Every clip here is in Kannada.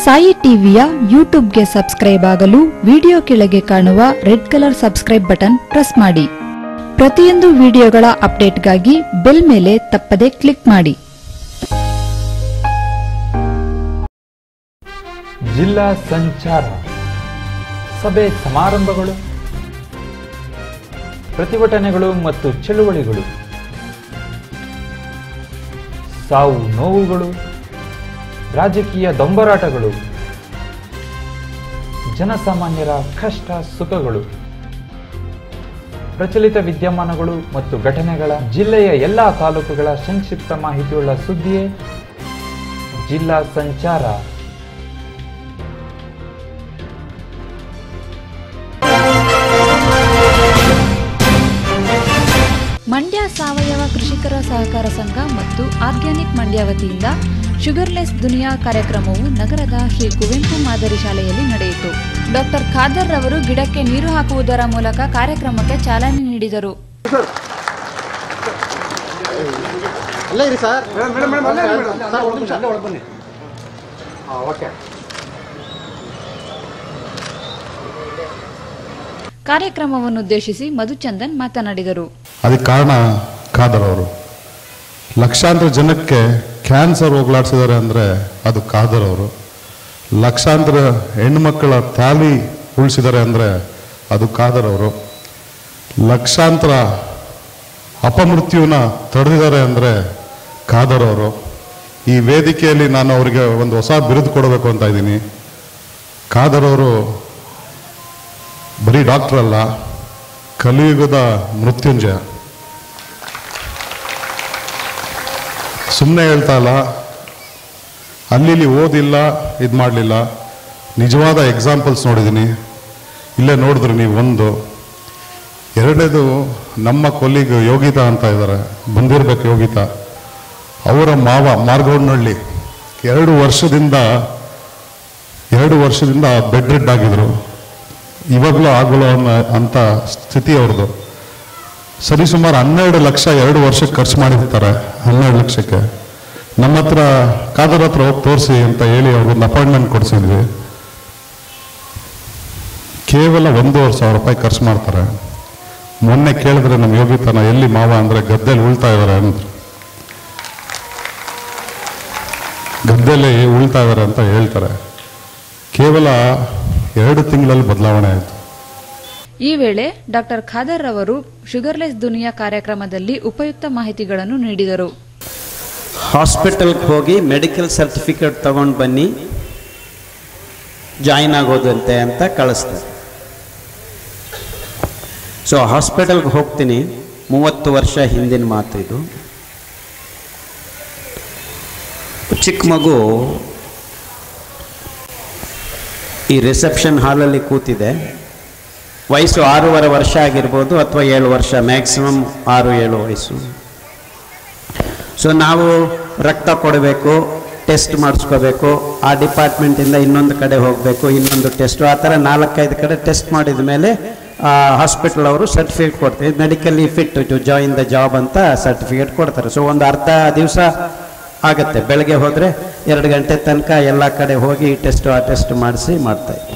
ಸಾಯಿ ಟಿವಿಯ ಯೂಟ್ಯೂಬ್ಗೆ ಸಬ್ಸ್ಕ್ರೈಬ್ ಆಗಲು ವಿಡಿಯೋ ಕೆಳಗೆ ಕಾಣುವ red colour subscribe button press ಮಾಡಿ ಪ್ರತಿಯೊಂದು ವಿಡಿಯೋಗಳ ಅಪ್ಡೇಟ್ಗಾಗಿ ಬೆಲ್ ಮೇಲೆ ತಪ್ಪದೆ ಕ್ಲಿಕ್ ಮಾಡಿ ಜಿಲ್ಲಾ ಸಂಚಾರ ಸಭೆ ಸಮಾರಂಭಗಳು ಪ್ರತಿಭಟನೆಗಳು ಮತ್ತು ಚಳುವಳಿಗಳು ಸಾವು ನೋವುಗಳು ರಾಜಕೀಯ ದೊಂಬರಾಟಗಳು ಜನಸಾಮಾನ್ಯರ ಕಷ್ಟ ಸುಖಗಳು ಪ್ರಚಲಿತ ವಿದ್ಯಮಾನಗಳು ಮತ್ತು ಘಟನೆಗಳ ಜಿಲ್ಲೆಯ ಎಲ್ಲಾ ತಾಲೂಕುಗಳ ಸಂಕ್ಷಿಪ್ತ ಮಾಹಿತಿಯುಳ್ಳ ಸುದ್ದಿಯೇ ಜಿಲ್ಲಾ ಸಂಚಾರ ಮಂಡ್ಯ ಸಾವಯವ ಕೃಷಿಕರ ಸಹಕಾರ ಸಂಘ ಮತ್ತು ಆರ್ಗ್ಯಾನಿಕ್ ಮಂಡ್ಯ ವತಿಯಿಂದ ಶುಗರ್ಲೆಸ್ ದುನಿಯಾ ಕಾರ್ಯಕ್ರಮವು ನಗರದ ಶ್ರೀ ಕುವೆಂಪು ಮಾದರಿ ಶಾಲೆಯಲ್ಲಿ ನಡೆಯಿತು ಡಾಕ್ಟರ್ ಖಾದರ್ ರವರು ಗಿಡಕ್ಕೆ ನೀರು ಹಾಕುವುದರ ಮೂಲಕ ಕಾರ್ಯಕ್ರಮಕ್ಕೆ ಚಾಲನೆ ನೀಡಿದರು ಅಲ್ಲೇ ಇರಿ ಸರ್ ಸರ್ ಒಂದು ನಿಮಿಷ ಅಲ್ಲೇ ಒಳಗೆ ಬನ್ನಿ ಹಾಂ ಓಕೆ ಕಾರ್ಯಕ್ರಮವನ್ನುದ್ದೇಶಿಸಿ ಮಧುಚಂದನ್ ಮಾತನಾಡಿದರು ಅದಕ್ಕೆ ಕಾರಣ ಖಾದರ್ ಅವರು ಲಕ್ಷಾಂತರ ಜನಕ್ಕೆ ಕ್ಯಾನ್ಸರ್ ಹೋಗ್ಲಾಡ್ಸಿದ್ದಾರೆ ಅಂದರೆ ಅದು ಖಾದರ್ ಅವರು ಲಕ್ಷಾಂತರ ಹೆಣ್ಣುಮಕ್ಕಳ ತಾಲಿ ಉಳಿಸಿದ್ದಾರೆ ಅಂದರೆ ಅದು ಖಾದರ್ ಅವರು ಲಕ್ಷಾಂತರ ಅಪಮೃತ್ಯುವನ್ನ ತಡೆದಿದ್ದಾರೆ ಅಂದರೆ ಖಾದರ್ ಅವರು ಈ ವೇದಿಕೆಯಲ್ಲಿ ನಾನು ಅವರಿಗೆ ಒಂದು ಹೊಸ ಬಿರುದು ಕೊಡಬೇಕು ಅಂತ ಇದ್ದೀನಿ ಖಾದರ್ ಅವರು ಬರೀ ಡಾಕ್ಟರ್ ಅಲ್ಲ ಕಲಿಯುಗದ ಮೃತ್ಯುಂಜಯ ಸುಮ್ಮನೆ ಹೇಳ್ತಾ ಇಲ್ಲ ಅಲ್ಲಿ ಇಲ್ಲಿ ಓದಿಲ್ಲ ಇದು ಮಾಡಲಿಲ್ಲ ನಿಜವಾದ ಎಕ್ಸಾಂಪಲ್ಸ್ ನೋಡಿದ್ದೀನಿ ಇಲ್ಲೇ ನೋಡಿದ್ರಿ ನೀವು ಒಂದು ಎರಡನೇದು ನಮ್ಮ ಕೊಲ್ಲಿಗ್ ಯೋಗಿತಾ ಅಂತ ಇದ್ದಾರೆ ಬಂದಿರ್ಬೇಕು ಯೋಗಿತಾ ಅವರ ಮಾವ ಮಾರ್ಗೌಡ್ನಹಳ್ಳಿ ಎರಡು ವರ್ಷದಿಂದ ಎರಡು ವರ್ಷದಿಂದ ಬೆಡ್ ರೆಡ್ ಆಗಿದ್ರು ಇವಾಗಲೂ ಆಗಲ್ಲ ಅನ್ನೋ ಅಂತ ಸ್ಥಿತಿ ಅವ್ರದ್ದು ಸರಿಸುಮಾರು ಹನ್ನೆರಡು ಲಕ್ಷ ಎರಡು ವರ್ಷಕ್ಕೆ ಖರ್ಚು ಮಾಡಿರ್ತಾರೆ ಹನ್ನೆರಡು ಲಕ್ಷಕ್ಕೆ ನಮ್ಮ ಹತ್ರ ಕಾದರ್ ಹತ್ರ ಹೋಗಿ ತೋರಿಸಿ ಅಂತ ಹೇಳಿ ಅವ್ರಿಗೊಂದು ಅಪಾಯಿಂಟ್ಮೆಂಟ್ ಕೊಡಿಸಿದ್ವಿ ಕೇವಲ ಒಂದೂವರೆ ಸಾವಿರ ರೂಪಾಯಿ ಖರ್ಚು ಮಾಡ್ತಾರೆ ಮೊನ್ನೆ ಕೇಳಿದ್ರೆ ನಮ್ಮ ಯೋಗಿತನ ಎಲ್ಲಿ ಮಾವ ಅಂದರೆ ಗದ್ದೆಲಿ ಉಳ್ತಾ ಇದ್ದಾರೆ ಅಂದ್ರು ಗದ್ದೆಲಿ ಉಳ್ತಾ ಇದ್ದಾರೆ ಅಂತ ಹೇಳ್ತಾರೆ ಕೇವಲ ಎರಡು ತಿಂಗಳಲ್ಲಿ ಬದಲಾವಣೆ ಆಯಿತು ಈ ವೇಳೆ ಡಾಕ್ಟರ್ ಖಾದರ್ ರವರು ಶುಗರ್ಲೆಸ್ ದುನಿಯಾ ಕಾರ್ಯಕ್ರಮದಲ್ಲಿ ಉಪಯುಕ್ತ ಮಾಹಿತಿಗಳನ್ನು ನೀಡಿದರು ಹಾಸ್ಪಿಟಲ್ಗೆ ಹೋಗಿ ಮೆಡಿಕಲ್ ಸರ್ಟಿಫಿಕೇಟ್ ತಗೊಂಡು ಬನ್ನಿ ಜಾಯಿನ್ ಆಗೋದಂತೆ ಅಂತ ಕಳಿಸ್ತಾರೆ ಸೊ ಹಾಸ್ಪಿಟಲ್ಗೆ ಹೋಗ್ತೀನಿ ಮೂವತ್ತು ವರ್ಷ ಹಿಂದಿನ ಮಾತು ಇದು ಚಿಕ್ಕ ಮಗು ಈ ರಿಸೆಪ್ಷನ್ ಹಾಲಲ್ಲಿ ಕೂತಿದೆ ವಯಸ್ಸು ಆರೂವರೆ ವರ್ಷ ಆಗಿರ್ಬೋದು ಅಥವಾ ಏಳು ವರ್ಷ ಮ್ಯಾಕ್ಸಿಮಮ್ ಆರು ಏಳು ವಯಸ್ಸು ಸೊ ನಾವು ರಕ್ತ ಕೊಡಬೇಕು ಟೆಸ್ಟ್ ಮಾಡಿಸ್ಕೋಬೇಕು ಆ ಡಿಪಾರ್ಟ್ಮೆಂಟಿಂದ ಇನ್ನೊಂದು ಕಡೆ ಹೋಗಬೇಕು ಇನ್ನೊಂದು ಟೆಸ್ಟು ಆ ಥರ ನಾಲ್ಕೈದು ಕಡೆ ಟೆಸ್ಟ್ ಮಾಡಿದ ಮೇಲೆ ಹಾಸ್ಪಿಟಲ್ ಅವರು ಸರ್ಟಿಫಿಕೇಟ್ ಕೊಡ್ತಾರೆ medically fit to join the job ಅಂತ ಸರ್ಟಿಫಿಕೇಟ್ ಕೊಡ್ತಾರೆ ಸೊ ಒಂದು ಅರ್ಧ ದಿವಸ ಆಗುತ್ತೆ ಬೆಳಗ್ಗೆ ಹೋದರೆ ಎರಡು ಗಂಟೆ ತನಕ ಎಲ್ಲ ಕಡೆ ಹೋಗಿ ಈ ಟೆಸ್ಟು ಆ ಟೆಸ್ಟ್ ಮಾಡಿಸಿ ಮಾಡ್ತಾಯಿದ್ವಿ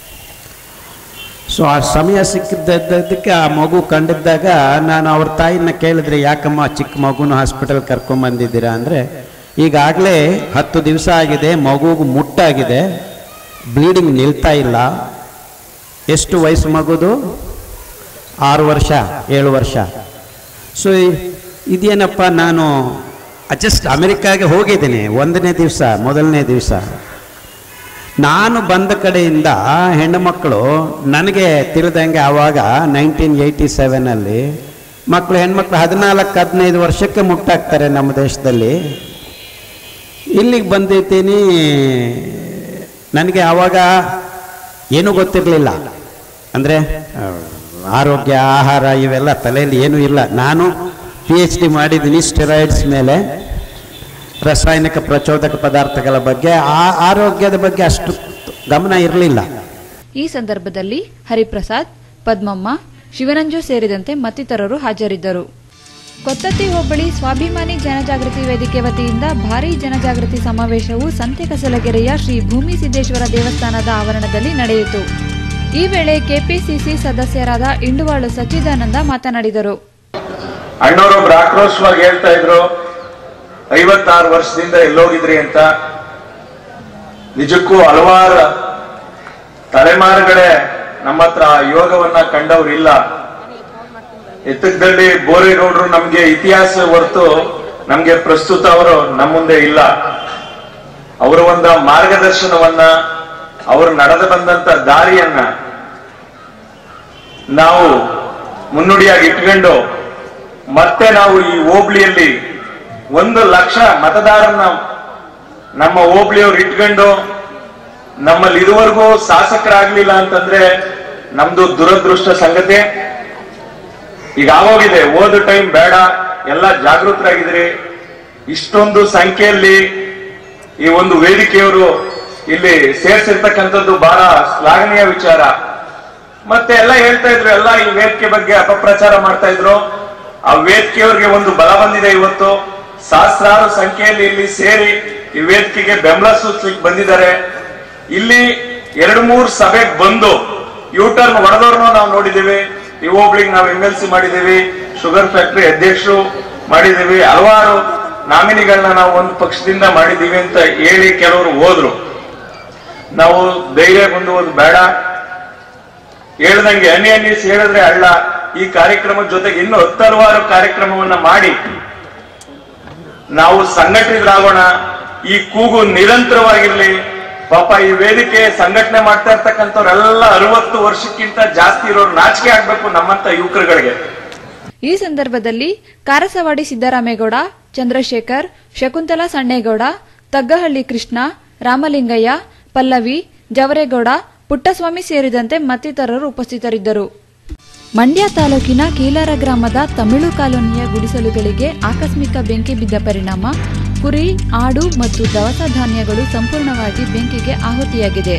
ಸೊ ಆ ಸಮಯ ಸಿಕ್ಕಿದ್ದಕ್ಕೆ ಆ ಮಗು ಕಂಡಿದ್ದಾಗ ನಾನು ಅವ್ರ ತಾಯಿನ ಕೇಳಿದ್ರೆ ಯಾಕಮ್ಮ ಚಿಕ್ಕ ಮಗುನ ಹಾಸ್ಪಿಟಲ್ ಕರ್ಕೊಂಬಂದಿದ್ದೀರಾ ಅಂದರೆ ಈಗಾಗಲೇ ಹತ್ತು ದಿವಸ ಆಗಿದೆ ಮಗುಗೆ ಮುಟ್ಟಾಗಿದೆ ಬ್ಲೀಡಿಂಗ್ ನಿಲ್ತಾ ಇಲ್ಲ ಎಷ್ಟು ವಯಸ್ಸು ಮಗುದು ಆರು ವರ್ಷ ಏಳು ವರ್ಷ ಸೊ ಇದೇನಪ್ಪ ನಾನು ಜಸ್ಟ್ ಅಮೆರಿಕಾಗೆ ಹೋಗಿದ್ದೀನಿ ಒಂದನೇ ದಿವಸ ಮೊದಲನೇ ದಿವಸ ನಾನು ಬಂದ ಕಡೆಯಿಂದ ಹೆಣ್ಣು ಮಕ್ಕಳು ನನಗೆ ತಿಳಿದಂಗೆ ಆವಾಗ ನೈನ್ಟೀನ್ ಏಯ್ಟಿ ಸೆವೆನಲ್ಲಿ ಮಕ್ಕಳು ಹೆಣ್ಮಕ್ಳು ಹದಿನಾಲ್ಕು ಹದಿನೈದು ವರ್ಷಕ್ಕೆ ಮುಟ್ಟಾಗ್ತಾರೆ ನಮ್ಮ ದೇಶದಲ್ಲಿ ಇಲ್ಲಿಗೆ ಬಂದಿದ್ದೀನಿ ನನಗೆ ಆವಾಗ ಏನೂ ಗೊತ್ತಿರಲಿಲ್ಲ ಅಂದರೆ ಆರೋಗ್ಯ ಆಹಾರ ಇವೆಲ್ಲ ತಲೆಯಲ್ಲಿ ಏನೂ ಇಲ್ಲ ನಾನು ಪಿ ಎಚ್ ಡಿ ಮಾಡಿದ್ದೀನಿ ಸ್ಟೆರಾಯ್ಡ್ಸ್ ಮೇಲೆ ರಾಸಾಯನಿಕ ಪ್ರಚೋದಕ ಪದಾರ್ಥಗಳ ಬಗ್ಗೆ ಆ ಆರೋಗ್ಯದ ಬಗ್ಗೆ ಅಷ್ಟು ಗಮನ ಇರಲಿಲ್ಲ ಈ ಸಂದರ್ಭದಲ್ಲಿ ಹರಿಪ್ರಸಾದ್ ಪದ್ಮಮ್ಮ ಶಿವರಂಜು ಸೇರಿದಂತೆ ಮತ್ತಿತರರು ಹಾಜರಿದ್ದರು ಕೊತ್ತತ್ತಿ ಹೋಬಳಿ ಸ್ವಾಭಿಮಾನಿ ಜನಜಾಗೃತಿ ವೇದಿಕೆ ವತಿಯಿಂದ ಭಾರೀ ಜನಜಾಗೃತಿ ಸಮಾವೇಶವು ಸಂತೆಕಸಲಗೆರೆಯ ಶ್ರೀ ಭೂಮಿ ಸಿದ್ದೇಶ್ವರ ದೇವಸ್ಥಾನದ ಆವರಣದಲ್ಲಿ ನಡೆಯಿತು ಈ ವೇಳೆ ಕೆಪಿಸಿಸಿ ಸದಸ್ಯರಾದ ಇಂಡುವಾಳು ಸಚ್ಚಿದಾನಂದ ಮಾತನಾಡಿದರು ಅಣ್ಣವರೊಬ್ರು ಆಕ್ರೋಶವಾಗಿ ಹೇಳ್ತಾ ಇದ್ರು ಐವತ್ತಾರು ವರ್ಷದಿಂದ ಎಲ್ಲೋಗಿದ್ರಿ ಅಂತ ನಿಜಕ್ಕೂ ಹಲವಾರು ತಲೆಮಾರುಗಳೇ ನಮ್ಮ ಹತ್ರ ಆ ಯೋಗವನ್ನ ಕಂಡವ್ರಿಲ್ಲ ಎತ್ತಕದಲ್ಲಿ ಬೋರೇಗೌಡರು ನಮ್ಗೆ ಇತಿಹಾಸ ಹೊರತು ನಮ್ಗೆ ಪ್ರಸ್ತುತ ಅವರು ನಮ್ಮ ಮುಂದೆ ಇಲ್ಲ ಅವರ ಒಂದು ಮಾರ್ಗದರ್ಶನವನ್ನ ಅವರು ನಡೆದು ಬಂದಂತ ದಾರಿಯನ್ನ ನಾವು ಮುನ್ನುಡಿಯಾಗಿ ಇಟ್ಕೊಂಡು ಮತ್ತೆ ನಾವು ಈ ಹೋಬಳಿಯಲ್ಲಿ ಒಂದು ಲಕ್ಷ ಮತದಾರನ್ನ ನಮ್ಮ ಹೋಬಳಿಯವ್ರು ಇಟ್ಕೊಂಡು ನಮ್ಮಲ್ಲಿ ಇದುವರೆಗೂ ಶಾಸಕರಾಗ್ಲಿಲ್ಲ ಅಂತಂದ್ರೆ ನಮ್ದು ದುರದೃಷ್ಟ ಸಂಗತಿ ಈಗ ಆಗೋಗಿದೆ ಓದು ಟೈಮ್ ಬೇಡ ಎಲ್ಲ ಜಾಗೃತರಾಗಿದ್ರಿ ಇಷ್ಟೊಂದು ಸಂಖ್ಯೆಯಲ್ಲಿ ಈ ಒಂದು ವೇದಿಕೆಯವರು ಇಲ್ಲಿ ಸೇರ್ಸಿರ್ತಕ್ಕಂಥದ್ದು ಬಹಳ ಶ್ಲಾಘನೀಯ ವಿಚಾರ ಮತ್ತೆ ಎಲ್ಲ ಹೇಳ್ತಾ ಇದ್ರು ಎಲ್ಲ ಈ ವೇದಿಕೆ ಬಗ್ಗೆ ಅಪಪ್ರಚಾರ ಮಾಡ್ತಾ ಇದ್ರು ಆ ವೇದಿಕೆಯವ್ರಿಗೆ ಒಂದು ಬಲ ಬಂದಿದೆ ಇವತ್ತು ಸಹಸ್ರಾರು ಸಂಖ್ಯೆಯಲ್ಲಿ ಇಲ್ಲಿ ಸೇರಿ ಈ ವೇದಿಕೆಗೆ ಬೆಂಬಲ ಸೂಚಿಸಲಿಕ್ಕೆ ಬಂದಿದ್ದಾರೆ ಇಲ್ಲಿ ಎರಡು ಮೂರು ಸಭೆಗೆ ಬಂದು ಯೂಟರ್ನ್ ಹೊಡೆದವ್ರನ್ನ ನಾವು ನೋಡಿದ್ದೀವಿ ಈ ಹೋಬ್ಳಿಗೆ ನಾವು ಎಂ ಎಲ್ ಸಿ ಮಾಡಿದ್ದೀವಿ ಶುಗರ್ ಫ್ಯಾಕ್ಟರಿ ಅಧ್ಯಕ್ಷರು ಮಾಡಿದ್ದೀವಿ ಹಲವಾರು ನಾಮಿನಿಗಳನ್ನ ನಾವು ಒಂದು ಪಕ್ಷದಿಂದ ಮಾಡಿದ್ದೀವಿ ಅಂತ ಹೇಳಿ ಕೆಲವರು ಹೋದ್ರು ನಾವು ಧೈರ್ಯ ಹೊಂದುವುದು ಬೇಡ ಹೇಳ್ದಂಗೆ ಹನಿ ಹನಿ ಸೇರಿದ್ರೆ ಹಳ್ಳ ಈ ಕಾರ್ಯಕ್ರಮದ ಜೊತೆಗೆ ಇನ್ನು ಹತ್ತು ಹಲವಾರು ಕಾರ್ಯಕ್ರಮವನ್ನ ಮಾಡಿ ನಾವು ಸಂಘಟಿತರಾಗೋಣ ಈ ಕೂಗು ನಿರಂತರವಾಗಿರ್ಲಿ ಪಾಪ ಈ ವೇದಿಕೆ ಸಂಘಟನೆ ಮಾಡ್ತಾ ಇರ್ತಕ್ಕಂಥವ್ರೆಲ್ಲ ಅರವತ್ತು ವರ್ಷಕ್ಕಿಂತ ಜಾಸ್ತಿ ಇರೋರು ನಾಚಿಕೆ ಆಗ್ಬೇಕು ನಮ್ಮಂತ ಯುವಕರುಗಳಿಗೆ ಈ ಸಂದರ್ಭದಲ್ಲಿ ಕಾರಸವಾಡಿ ಸಿದ್ದರಾಮೇಗೌಡ ಚಂದ್ರಶೇಖರ್ ಶಕುಂತಲಾ ಸಣ್ಣೇಗೌಡ ತಗ್ಗಹಳ್ಳಿ ಕೃಷ್ಣ ರಾಮಲಿಂಗಯ್ಯ ಪಲ್ಲವಿ ಜವರೇಗೌಡ ಪುಟ್ಟಸ್ವಾಮಿ ಸೇರಿದಂತೆ ಮತ್ತಿತರರು ಉಪಸ್ಥಿತರಿದ್ದರು ಮಂಡ್ಯ ತಾಲೂಕಿನ ಕೀಲಾರ ಗ್ರಾಮದ ತಮಿಳು ಕಾಲೋನಿಯ ಗುಡಿಸಲುಗಳಿಗೆ ಆಕಸ್ಮಿಕ ಬೆಂಕಿ ಬಿದ್ದ ಪರಿಣಾಮ ಕುರಿ ಆಡು ಮತ್ತು ದವಸ ಧಾನ್ಯಗಳು ಸಂಪೂರ್ಣವಾಗಿ ಬೆಂಕಿಗೆ ಆಹುತಿಯಾಗಿದೆ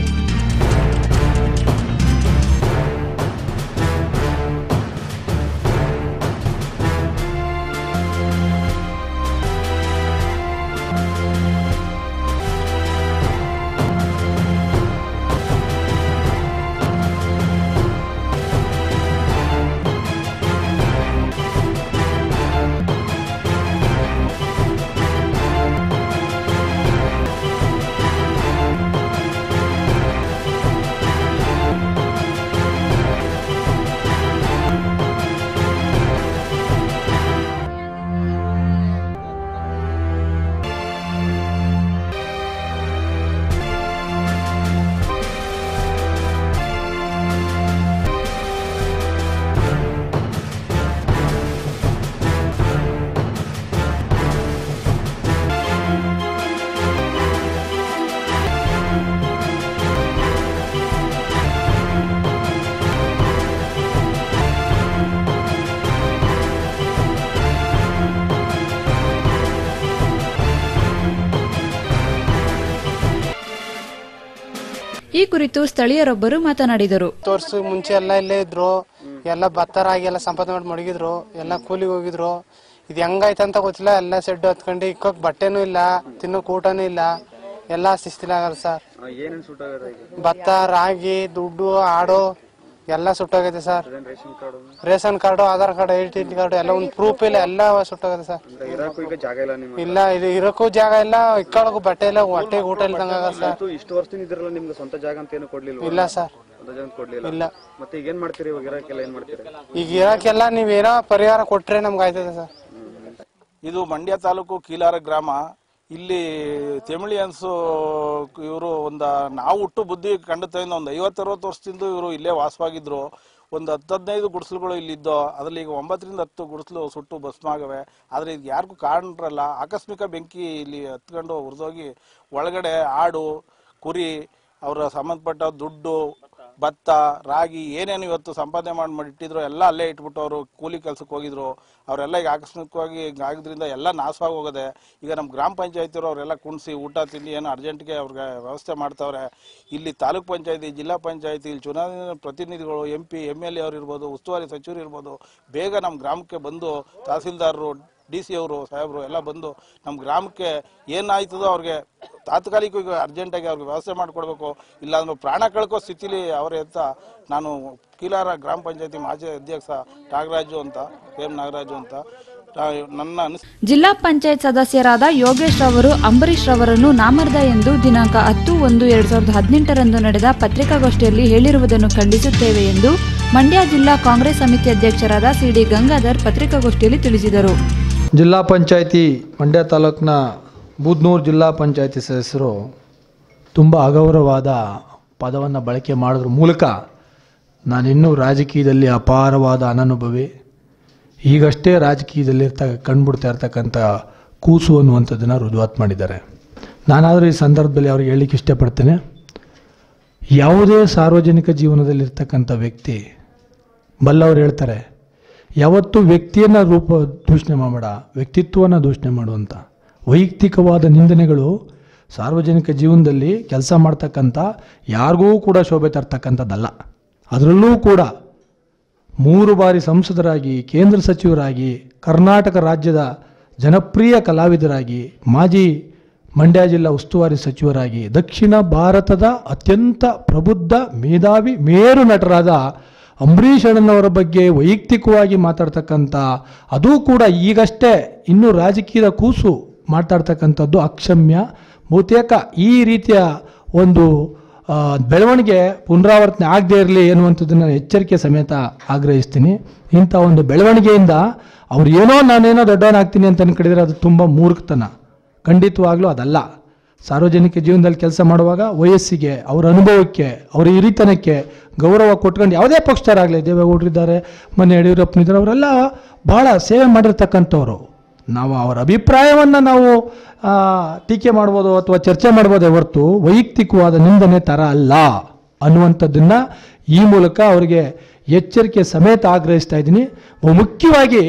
ಈ ಕುರಿತು ಸ್ಥಳೀಯರೊಬ್ಬರು ಮಾತನಾಡಿದರು ಹತ್ತು ವರ್ಷ ಮುಂಚೆ ಎಲ್ಲ ಇಲ್ಲೇ ಇದ್ರು ಎಲ್ಲ ಭತ್ತರಾಗಿ ಎಲ್ಲ ಸಂಪಾದನೆ ಮಾಡಿ ಮಡಗಿದ್ರು ಎಲ್ಲ ಕೂಲಿಗೆ ಹೋಗಿದ್ರು ಇದು ಹೆಂಗಾಯ್ತು ಅಂತ ಗೊತ್ತಿಲ್ಲ ಎಲ್ಲ ಸೆಡ್ ಹತ್ಕೊಂಡು ಇಕ್ಕೋಕ್ ಬಟ್ಟೆನೂ ಇಲ್ಲ ತಿನ್ನೋಕ್ ಊಟನೂ ಇಲ್ಲ ಎಲ್ಲ ಶಿಸ್ತಿಲಾಗಲ್ಲ ಸರ್ ಭತ್ತ ರಾಗಿ ದುಡ್ಡು ಆಡು ಎಲ್ಲ ಸುಟ್ಟೋಗೈತೆ sir ration card Aadhaar card identity card ಎಲ್ಲ ಒಂದು ಪ್ರೂಫ್ ಇಲ್ಲ ಎಲ್ಲ ಸುಟ್ಟೋಗೈತೆ ಸರ್ ಇಲ್ಲ ಇದು ಇರೋಕ್ಕೂ ಜಾಗ ಇಲ್ಲ ಇಕ್ಕೊಳ್ಳೋಕು ಬಟ್ಟೆ ಇಲ್ಲ ಹೊಟ್ಟೆಗೆ ಊಟ ಇಲ್ದಂಗ ಸರ್ ಇಷ್ಟು ವರ್ಷದಿಂದ ಇದ್ರಲ್ಲ ನಿಮ್ಗೆ ಸ್ವಂತ ಜಾಗ ಅಂತ ಏನು ಕೊಡ್ಲಿಲ್ಲ ಇಲ್ಲ ಸರ್ ಸ್ವಂತ ಜಾಗ ಅಂತ ಕೊಡ್ಲಿಲ್ಲ ಇಲ್ಲ ಮತ್ತೆ ಈಗ ಏನ್ ಮಾಡ್ತೀರಿ ಇವಾಗ ಇರಕ್ಕೆಲ್ಲ ಏನ್ ಮಾಡ್ತೀರಿ ಈಗ ಇರಕ್ಕೆಲ್ಲ ನೀವೇನೋ ಪರಿಹಾರ ಕೊಟ್ರೆ ನಮ್ಗೆ ಆಯ್ತದೆ ಸರ್ ಇದು ಮಂಡ್ಯ ತಾಲೂಕು ಕೀಲಾರ ಗ್ರಾಮ ಇಲ್ಲಿ ತೆಮಿಳಿಯನ್ಸು ಇವರು ಒಂದು ನಾವು ಹುಟ್ಟು ಬುದ್ಧಿ ಕಂಡತೆಯಿಂದ ಒಂದು ಐವತ್ತರವತ್ತು ವರ್ಷದಿಂದ ಇವರು ಇಲ್ಲೇ ವಾಸವಾಗಿದ್ರು ಒಂದು ಹತ್ತು ಹದಿನೈದು ಗುಡಿಸಲುಗಳು ಇಲ್ಲಿದ್ದು ಅದರಲ್ಲಿ ಈಗ ಒಂಬತ್ತರಿಂದ ಹತ್ತು ಗುಡಿಸಲು ಸುಟ್ಟು ಭಸ್ಮ ಆಗವೆ ಆದರೆ ಇದು ಯಾರಿಗೂ ಕಾರಣರಲ್ಲ ಆಕಸ್ಮಿಕ ಬೆಂಕಿ ಇಲ್ಲಿ ಹತ್ಕೊಂಡು ಹುರಿದೋಗಿ ಒಳಗಡೆ ಆಡು ಕುರಿ ಅವರ ಸಂಬಂಧಪಟ್ಟ ದುಡ್ಡು ಭತ್ತ ರಾಗಿ ಏನೇನು ಇವತ್ತು ಸಂಪಾದನೆ ಮಾಡಿ ಮಾಡಿ ಇಟ್ಟಿದ್ರು ಎಲ್ಲ ಅಲ್ಲೇ ಇಟ್ಬಿಟ್ಟು ಅವರು ಕೂಲಿ ಕೆಲಸಕ್ಕೆ ಹೋಗಿದ್ರು ಅವರೆಲ್ಲ ಈಗ ಆಕಸ್ಮಿಕವಾಗಿ ಹಿಂಗ್ ಆಗಿದ್ರಿಂದ ಎಲ್ಲ ನಾಶವಾಗಿ ಹೋಗದೆ ಈಗ ನಮ್ಮ ಗ್ರಾಮ ಪಂಚಾಯತಿಯವರು ಅವರೆಲ್ಲ ಕುಣಿಸಿ ಊಟ ತಿಂಡಿ ಏನು ಅರ್ಜೆಂಟ್ಗೆ ಅವ್ರಿಗೆ ವ್ಯವಸ್ಥೆ ಮಾಡ್ತಾವ್ರೆ ಇಲ್ಲಿ ತಾಲೂಕ್ ಪಂಚಾಯತಿ ಜಿಲ್ಲಾ ಪಂಚಾಯತಿ ಇಲ್ಲಿ ಚುನಾವಣೆ ಪ್ರತಿನಿಧಿಗಳು M P M L A ಅವ್ರು ಇರ್ಬೋದು ಉಸ್ತುವಾರಿ ಸಚಿವರು ಇರ್ಬೋದು ಬೇಗ ನಮ್ಮ ಗ್ರಾಮಕ್ಕೆ ಬಂದು ತಹಸೀಲ್ದಾರರು ಡಿ ಸಿ ಅವರು ಸಾಹೇಬರು ಎಲ್ಲ ಬಂದು ನಮ್ಮ ಗ್ರಾಮಕ್ಕೆ ಏನಾಯ್ತದೋ ಅವ್ರಿಗೆ ತಾತ್ಕಾಲಿಕವಾಗಿ ಅರ್ಜೆಂಟಾಗಿ ಅವ್ರಿಗೆ ವ್ಯವಸ್ಥೆ ಮಾಡಿಕೊಡ್ಬೇಕು ಇಲ್ಲಾಂದ್ರೆ ಪ್ರಾಣ ಕಳ್ಕೋ ಸ್ಥಿತಿಲಿ ಅವರೇ ಅಂತ ನಾನು ಕೀಲಾರ ಗ್ರಾಮ ಪಂಚಾಯತಿ ಮಾಜಿ ಅಧ್ಯಕ್ಷ ನಾಗರಾಜು ಅಂತ ಕೆ ಎಂ ನಾಗರಾಜು ಅಂತ ಆ, ನನ್ನ ಅನಿಸ್ ಜಿಲ್ಲಾ ಪಂಚಾಯತ್ ಸದಸ್ಯರಾದ ಯೋಗೇಶ್ ರವರು ಅಂಬರೀಶ್ ರವರನ್ನು ನಾಮರ್ದ ಎಂದು ದಿನಾಂಕ ಹತ್ತು ಒಂದು ಎರಡ್ ಸಾವಿರದ ಹದಿನೆಂಟರಂದು ನಡೆದ ಪತ್ರಿಕಾಗೋಷ್ಠಿಯಲ್ಲಿ ಹೇಳಿರುವುದನ್ನು ಖಂಡಿಸುತ್ತೇವೆ ಎಂದು ಮಂಡ್ಯ ಜಿಲ್ಲಾ ಕಾಂಗ್ರೆಸ್ ಸಮಿತಿ ಅಧ್ಯಕ್ಷರಾದ ಸಿಡಿ ಗಂಗಾಧರ್ ಪತ್ರಿಕಾಗೋಷ್ಠಿಯಲ್ಲಿ ತಿಳಿಸಿದರು ಜಿಲ್ಲಾ ಪಂಚಾಯತಿ ಮಂಡ್ಯ ತಾಲೂಕಿನ ಬೂದ್ನೂರು ಜಿಲ್ಲಾ ಪಂಚಾಯತಿ ಸದಸ್ಯರು ತುಂಬ ಅಗೌರವವಾದ ಪದವನ್ನು ಬಳಕೆ ಮಾಡೋದ್ರ ಮೂಲಕ ನಾನಿನ್ನೂ ರಾಜಕೀಯದಲ್ಲಿ ಅಪಾರವಾದ ಅನನುಭವಿ ಈಗಷ್ಟೇ ರಾಜಕೀಯದಲ್ಲಿ ಇರ್ತ ಕಂಡುಬಿಡ್ತಾ ಇರ್ತಕ್ಕಂಥ ಕೂಸು ಅನ್ನುವಂಥದ್ದನ್ನು ರುಜುವಾತ್ ಮಾಡಿದ್ದಾರೆ ನಾನಾದರೂ ಈ ಸಂದರ್ಭದಲ್ಲಿ ಅವ್ರಿಗೆ ಹೇಳಲಿಕ್ಕೆ ಇಷ್ಟಪಡ್ತೇನೆ ಯಾವುದೇ ಸಾರ್ವಜನಿಕ ಜೀವನದಲ್ಲಿರ್ತಕ್ಕಂಥ ವ್ಯಕ್ತಿ ಬಲ್ಲವರು ಹೇಳ್ತಾರೆ ಯಾವತ್ತೂ ವ್ಯಕ್ತಿಯನ್ನು ರೂಪ ದೂಷಣೆ ಮಾಡಬೇಡ ವ್ಯಕ್ತಿತ್ವನ ದೂಷಣೆ ಮಾಡುವಂಥ ವೈಯಕ್ತಿಕವಾದ ನಿಂದನೆಗಳು ಸಾರ್ವಜನಿಕ ಜೀವನದಲ್ಲಿ ಕೆಲಸ ಮಾಡ್ತಕ್ಕಂಥ ಯಾರಿಗೂ ಕೂಡ ಶೋಭೆ ತರ್ತಕ್ಕಂಥದ್ದಲ್ಲ ಅದರಲ್ಲೂ ಕೂಡ ಮೂರು ಬಾರಿ ಸಂಸದರಾಗಿ ಕೇಂದ್ರ ಸಚಿವರಾಗಿ ಕರ್ನಾಟಕ ರಾಜ್ಯದ ಜನಪ್ರಿಯ ಕಲಾವಿದರಾಗಿ ಮಾಜಿ ಮಂಡ್ಯ ಜಿಲ್ಲಾ ಉಸ್ತುವಾರಿ ಸಚಿವರಾಗಿ ದಕ್ಷಿಣ ಭಾರತದ ಅತ್ಯಂತ ಪ್ರಬುದ್ಧ ಮೇಧಾವಿ ಮೇರು ನಟರಾದ ಅಂಬರೀಷ್ ಅಣ್ಣನವರ ಬಗ್ಗೆ ವೈಯಕ್ತಿಕವಾಗಿ ಮಾತಾಡ್ತಕ್ಕಂಥ ಅದೂ ಕೂಡ ಈಗಷ್ಟೇ ಇನ್ನೂ ರಾಜಕೀಯದ ಕೂಸು ಮಾತಾಡ್ತಕ್ಕಂಥದ್ದು ಅಕ್ಷಮ್ಯ ಬಹುತೇಕ ಈ ರೀತಿಯ ಒಂದು ಆ, ಬೆಳವಣಿಗೆ ಪುನರಾವರ್ತನೆ ಆಗದೇ ಇರಲಿ ಎನ್ನುವಂಥದ್ದನ್ನು ಎಚ್ಚರಿಕೆ ಸಮೇತ ಆಗ್ರಹಿಸ್ತೀನಿ ಇಂಥ ಒಂದು ಬೆಳವಣಿಗೆಯಿಂದ ಅವ್ರು ಏನೋ ನಾನೇನೋ ದೊಡ್ಡವನಾಗ್ತೀನಿ ಅಂತ ಅನ್ಕೊಂಡಿದ್ರೆ ಅದು ತುಂಬ ಮೂರ್ಖತನ ಖಂಡಿತವಾಗ್ಲೂ ಅದಲ್ಲ ಸಾರ್ವಜನಿಕ ಜೀವನದಲ್ಲಿ ಕೆಲಸ ಮಾಡುವಾಗ ವಯಸ್ಸಿಗೆ ಅವರ ಅನುಭವಕ್ಕೆ ಅವರ ಹಿರಿತನಕ್ಕೆ ಗೌರವ ಕೊಟ್ಕೊಂಡು ಯಾವುದೇ ಪಕ್ಷದವರಾಗಲಿ ದೇವೇಗೌಡರಿದ್ದಾರೆ ಮೊನ್ನೆ ಯಡಿಯೂರಪ್ಪನಿದ್ದಾರೆ ಅವರೆಲ್ಲ ಭಾಳ ಸೇವೆ ಮಾಡಿರ್ತಕ್ಕಂಥವ್ರು ನಾವು ಅವರ ಅಭಿಪ್ರಾಯವನ್ನು ನಾವು ಆ, ಟೀಕೆ ಮಾಡ್ಬೋದು ಅಥವಾ ಚರ್ಚೆ ಮಾಡ್ಬೋದೇ ಹೊರತು ವೈಯಕ್ತಿಕವಾದ ನಿಂದನೆ ಥರ ಅಲ್ಲ ಅನ್ನುವಂಥದ್ದನ್ನು ಈ ಮೂಲಕ ಅವರಿಗೆ ಎಚ್ಚರಿಕೆ ಸಮೇತ ಆಗ್ರಹಿಸ್ತಾ ಇದ್ದೀನಿ ಬಹು ಮುಖ್ಯವಾಗಿ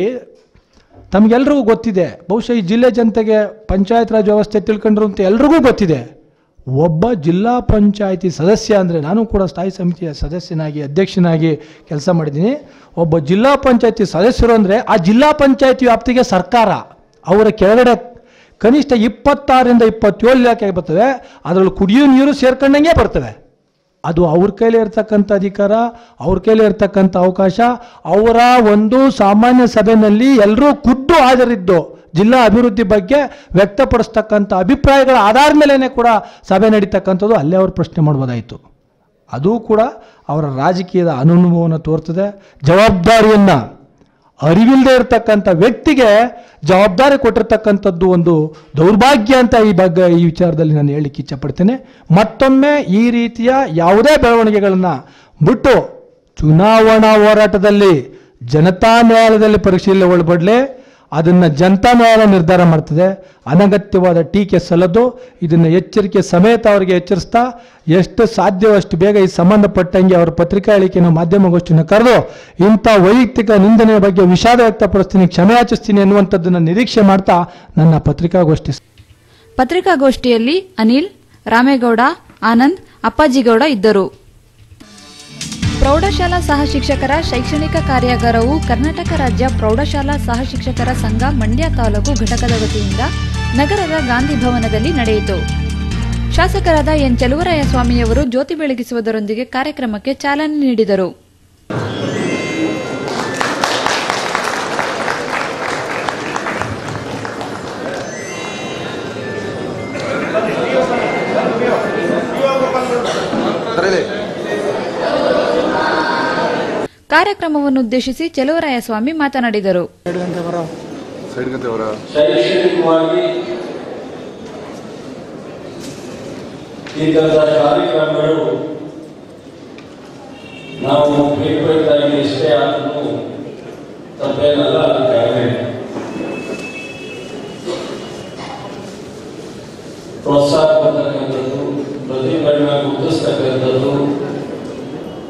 ತಮಗೆಲ್ರಿಗೂ ಗೊತ್ತಿದೆ ಬಹುಶಃ ಈ ಜಿಲ್ಲೆ ಜನತೆಗೆ ಪಂಚಾಯತ್ ರಾಜ್ ವ್ಯವಸ್ಥೆ ತಿಳ್ಕೊಂಡ್ರು ಅಂತ ಎಲ್ರಿಗೂ ಗೊತ್ತಿದೆ ಒಬ್ಬ ಜಿಲ್ಲಾ ಪಂಚಾಯತಿ ಸದಸ್ಯ ಅಂದರೆ ನಾನು ಕೂಡ ಸ್ಥಾಯಿ ಸಮಿತಿಯ ಸದಸ್ಯನಾಗಿ ಅಧ್ಯಕ್ಷನಾಗಿ ಕೆಲಸ ಮಾಡಿದ್ದೀನಿ ಒಬ್ಬ ಜಿಲ್ಲಾ ಪಂಚಾಯತಿ ಸದಸ್ಯರು ಅಂದರೆ ಆ ಜಿಲ್ಲಾ ಪಂಚಾಯತಿ ವ್ಯಾಪ್ತಿಗೆ ಸರ್ಕಾರ ಅವರ ಕೆಳಗಡೆ ಕನಿಷ್ಠ ಇಪ್ಪತ್ತಾರರಿಂದ ಇಪ್ಪತ್ತೇಳು ಇಲಾಖೆ ಬರ್ತವೆ ಅದರಲ್ಲಿ ಕುಡಿಯೋ ನೀರು ಸೇರ್ಕೊಂಡಂಗೆ ಬರ್ತವೆ ಅದು ಅವ್ರ ಕೈಲಿ ಇರ್ತಕ್ಕಂಥ ಅಧಿಕಾರ ಅವ್ರ ಕೈಲಿ ಇರ್ತಕ್ಕಂಥ ಅವಕಾಶ ಅವರ ಒಂದು ಸಾಮಾನ್ಯ ಸಭೆಯಲ್ಲಿ ಎಲ್ಲರೂ ಖುದ್ದು ಹಾಜರಿದ್ದು ಜಿಲ್ಲಾ ಅಭಿವೃದ್ಧಿ ಬಗ್ಗೆ ವ್ಯಕ್ತಪಡಿಸ್ತಕ್ಕಂಥ ಅಭಿಪ್ರಾಯಗಳ ಆಧಾರ ಮೇಲೇ ಕೂಡ ಸಭೆ ನಡೀತಕ್ಕಂಥದ್ದು ಅಲ್ಲೇ ಅವ್ರು ಪ್ರಶ್ನೆ ಮಾಡ್ಬೋದಾಯಿತು ಅದು ಕೂಡ ಅವರ ರಾಜಕೀಯದ ಅನುಭವವನ್ನು ತೋರ್ತದೆ ಜವಾಬ್ದಾರಿಯನ್ನು ಅರಿವಿಲ್ಲದೆ ಇರತಕ್ಕಂಥ ವ್ಯಕ್ತಿಗೆ ಜವಾಬ್ದಾರಿ ಕೊಟ್ಟಿರ್ತಕ್ಕಂಥದ್ದು ಒಂದು ದೌರ್ಭಾಗ್ಯ ಅಂತ ಈ ಬಗ್ಗೆ ಈ ವಿಚಾರದಲ್ಲಿ ನಾನು ಹೇಳಲಿಕ್ಕೆ ಇಚ್ಛಪಡ್ತೇನೆ ಮತ್ತೊಮ್ಮೆ ಈ ರೀತಿಯ ಯಾವುದೇ ಬೆಳವಣಿಗೆಗಳನ್ನು ಬಿಟ್ಟು ಚುನಾವಣಾ ಹೋರಾಟದಲ್ಲಿ ಜನತಾ ನ್ಯಾಯಾಲಯದಲ್ಲಿ ಪರಿಶೀಲನೆ ಒಳಪಡಲಿ ಅದನ್ನು ಜನತಾ ನ್ಯಾಯಾಲಯ ನಿರ್ಧಾರ ಮಾಡ್ತದೆ ಅನಗತ್ಯವಾದ ಟೀಕೆ ಸಲ್ಲದು ಇದನ್ನು ಎಚ್ಚರಿಕೆ ಸಮೇತ ಅವರಿಗೆ ಎಚ್ಚರಿಸ್ತಾ ಎಷ್ಟು ಸಾಧ್ಯವೋ ಅಷ್ಟು ಬೇಗ ಈ ಸಂಬಂಧಪಟ್ಟಂಗೆ ಅವರ ಪತ್ರಿಕಾ ಹೇಳಿಕೆಯನ್ನು ಮಾಧ್ಯಮಗೋಷ್ಠಿಯನ್ನು ಕರೆದು ಇಂಥ ವೈಯಕ್ತಿಕ ನಿಂದನೆಯ ಬಗ್ಗೆ ವಿಷಾದ ವ್ಯಕ್ತಪಡಿಸ್ತೀನಿ ಕ್ಷಮೆ ಯಾಚಿಸ್ತೀನಿ ಎನ್ನುವಂಥದ್ದನ್ನು ನಿರೀಕ್ಷೆ ಮಾಡ್ತಾ ನನ್ನ ಪತ್ರಿಕಾಗೋಷ್ಠಿ ಪತ್ರಿಕಾಗೋಷ್ಠಿಯಲ್ಲಿ ಅನಿಲ್ ರಾಮೇಗೌಡ ಆನಂದ್ ಅಪ್ಪಾಜಿಗೌಡ ಇದ್ದರು ಪ್ರೌಢಶಾಲಾ ಸಹ ಶಿಕ್ಷಕರ ಶೈಕ್ಷಣಿಕ ಕಾರ್ಯಾಗಾರವು ಕರ್ನಾಟಕ ರಾಜ್ಯ ಪ್ರೌಢಶಾಲಾ ಸಹ ಶಿಕ್ಷಕರ ಸಂಘ ಮಂಡ್ಯ ತಾಲೂಕು ಘಟಕದ ವತಿಯಿಂದ ನಗರದ ಗಾಂಧಿ ಭವನದಲ್ಲಿ ನಡೆಯಿತು ಶಾಸಕರಾದ ಎನ್ ಚಲುವರಾಯ ಸ್ವಾಮಿಯವರು ಜ್ಯೋತಿ ಬೆಳಗಿಸುವುದರೊಂದಿಗೆ ಕಾರ್ಯಕ್ರಮಕ್ಕೆ ಚಾಲನೆ ನೀಡಿದರು ಕಾರ್ಯಕ್ರಮವನ್ನುದ್ದೇಶಿಸಿ ಚಲುವರಾಯಸ್ವಾಮಿ ಮಾತನಾಡಿದರು ಶೈಕ್ಷಣಿಕವಾಗಿ ಈ ಥರದ ಕಾರ್ಯಕ್ರಮಗಳು ನಾವು ಬೇಕಾಗಿ ಎಷ್ಟೇ ಆದರೂ ತಪ್ಪೇನಲ್ಲ ಅದಕ್ಕಾಗಲೇ ಪ್ರೋತ್ಸಾಹ ಕೊಡ್ತಕ್ಕಂಥದ್ದು ಪ್ರತಿಭೆಗಳನ್ನ ಗುರುತಿಸ್ತಕ್ಕಂಥದ್ದು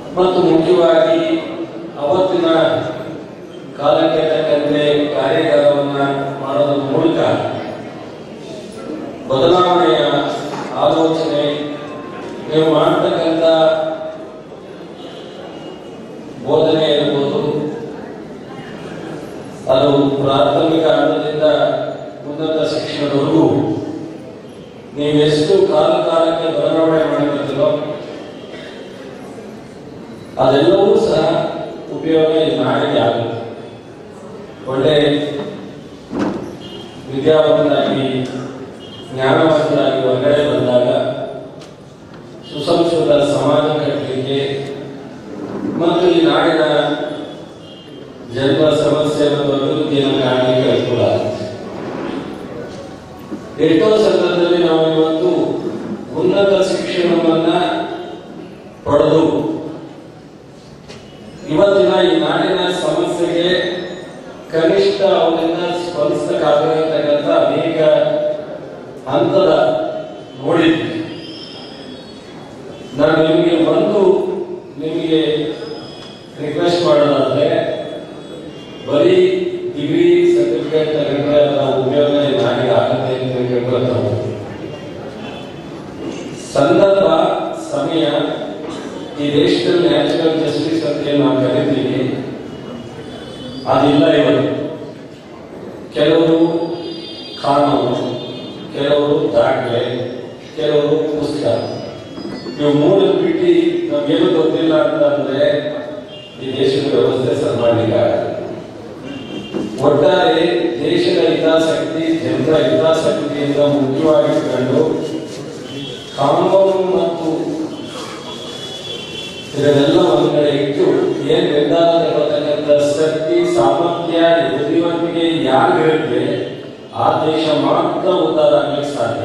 ಬದಲಾವಣೆಯ ಆಲೋಚನೆ ನೀವು ಮಾಡ್ತಕ್ಕಂಥ ಬೋಧನೆ ಇರ್ಬೋದು ಅದು ಪ್ರಾಥಮಿಕ ಹಂತದಿಂದ ಉನ್ನತ ಶಿಕ್ಷಣದವರೆಗೂ ನೀವೆಷ್ಟು ಕಾಲ ಕಾಲಕ್ಕೆ ಬದಲಾವಣೆ ಮಾಡಿರ್ತೀರೋ ಅದೆಲ್ಲವೂ ಸಹ ಉಪಯೋಗ ಈ ನಾಡಿಗೆ ಆಗುತ್ತೆ ಒಳ್ಳೆ ವಿದ್ಯಾವಂತರಾಗಿ ಜ್ಞಾನವಂತರಾಗಿ ಹೊರಗಡೆ ಬಂದಾಗ ಸುಸಂಸ್ಕೃತ ಸಮಾಜ ಕಟ್ಟಲಿಕ್ಕೆ ಮತ್ತು ಈ ನಾಡಿನ ಜನರ ಸಮಸ್ಯೆ ಮತ್ತು ಅಭಿವೃದ್ಧಿಯನ್ನು ಕಾಣಲಿಕ್ಕೆ ಅನುಕೂಲ ಆಗುತ್ತೆ ಎಷ್ಟೋ ಸಂದರ್ಭದಲ್ಲಿ ನಾವು ಇವತ್ತು ಉನ್ನತ ಶಿಕ್ಷಣವನ್ನ ಪಡೆದು ಇವತ್ತಿನ ಈ ನಾಡಿನ ಸಮಸ್ಯೆಗೆ ಕನಿಷ್ಠ ಅವರಿಂದ ಸ್ಪಂದಿಸಕ್ಕಾಗತಕ್ಕಂಥ ಅನೇಕ ಹಂತದ ನೋಡಿದ್ವಿ ನಾನು ನಿಮಗೆ ಒಂದು ನಿಮಗೆ ರಿಕ್ವೆಸ್ಟ್ ಮಾಡೋದಾದ್ರೆ ಬರೀ ಡಿಗ್ರಿ ಸರ್ಟಿಫಿಕೇಟ್ ತಗೊಂಡ್ರೆ ಅದರ ಉಪಯೋಗ ನಾಡಿಗೆ ಆಗುತ್ತೆ ಅಂತ ಕೇಳ್ಕೊಳ್ತಾ ಹೋಗ್ತೀನಿ. ಸಂದರ್ಭ ಸಮಯ ಈ ದೇಶದಲ್ಲಿ ನ್ಯಾಚುರಲ್ ಜಸ್ಟಿಸ್ ಅಂತ ಏನ್ ನಾವು ಕರಿತೀವಿ ಅದಿಲ್ಲ ಇವತ್ತು ಕೆಲವರು ಕಾನೂನು ಕೆಲವರು ದಾಖಲೆ ಕೆಲವರು ಪುಸ್ತಕ ಇವು ಮೂರು ಬಿಟ್ಟು ನಮ್ಗೇನು ಗೊತ್ತಿಲ್ಲ ಅಂತ ಅಂದ್ರೆ ಈ ದೇಶದ ವ್ಯವಸ್ಥೆ ಸರ್ ಮಾಡ್ಲಿಕ್ಕೆ ಒಟ್ಟಾರೆ ದೇಶದ ಹಿತಾಸಕ್ತಿ ಜನರ ಹಿತಾಸಕ್ತಿಯಿಂದ ಮುಖ್ಯವಾಗಿಟ್ಕೊಂಡು ಕಾನೂನು ಮತ್ತು ಇದನ್ನೆಲ್ಲ ಒಂದ್ ಕಡೆ ಇಟ್ಟು ಏನ್ ನಿರ್ಧಾರ ತಗೊಳ್ತಕ್ಕಂಥ ಶಕ್ತಿ ಸಾಮರ್ಥ್ಯ ಬುದ್ಧಿವಂತಿಕೆ ಯಾರಿಗಿರುತ್ತೆ ಆ ದೇಶ ಮಾತ್ರ ಉದ್ಧಾರ ಆಗ್ಲಿಕ್ಕೆ ಸಾಧ್ಯ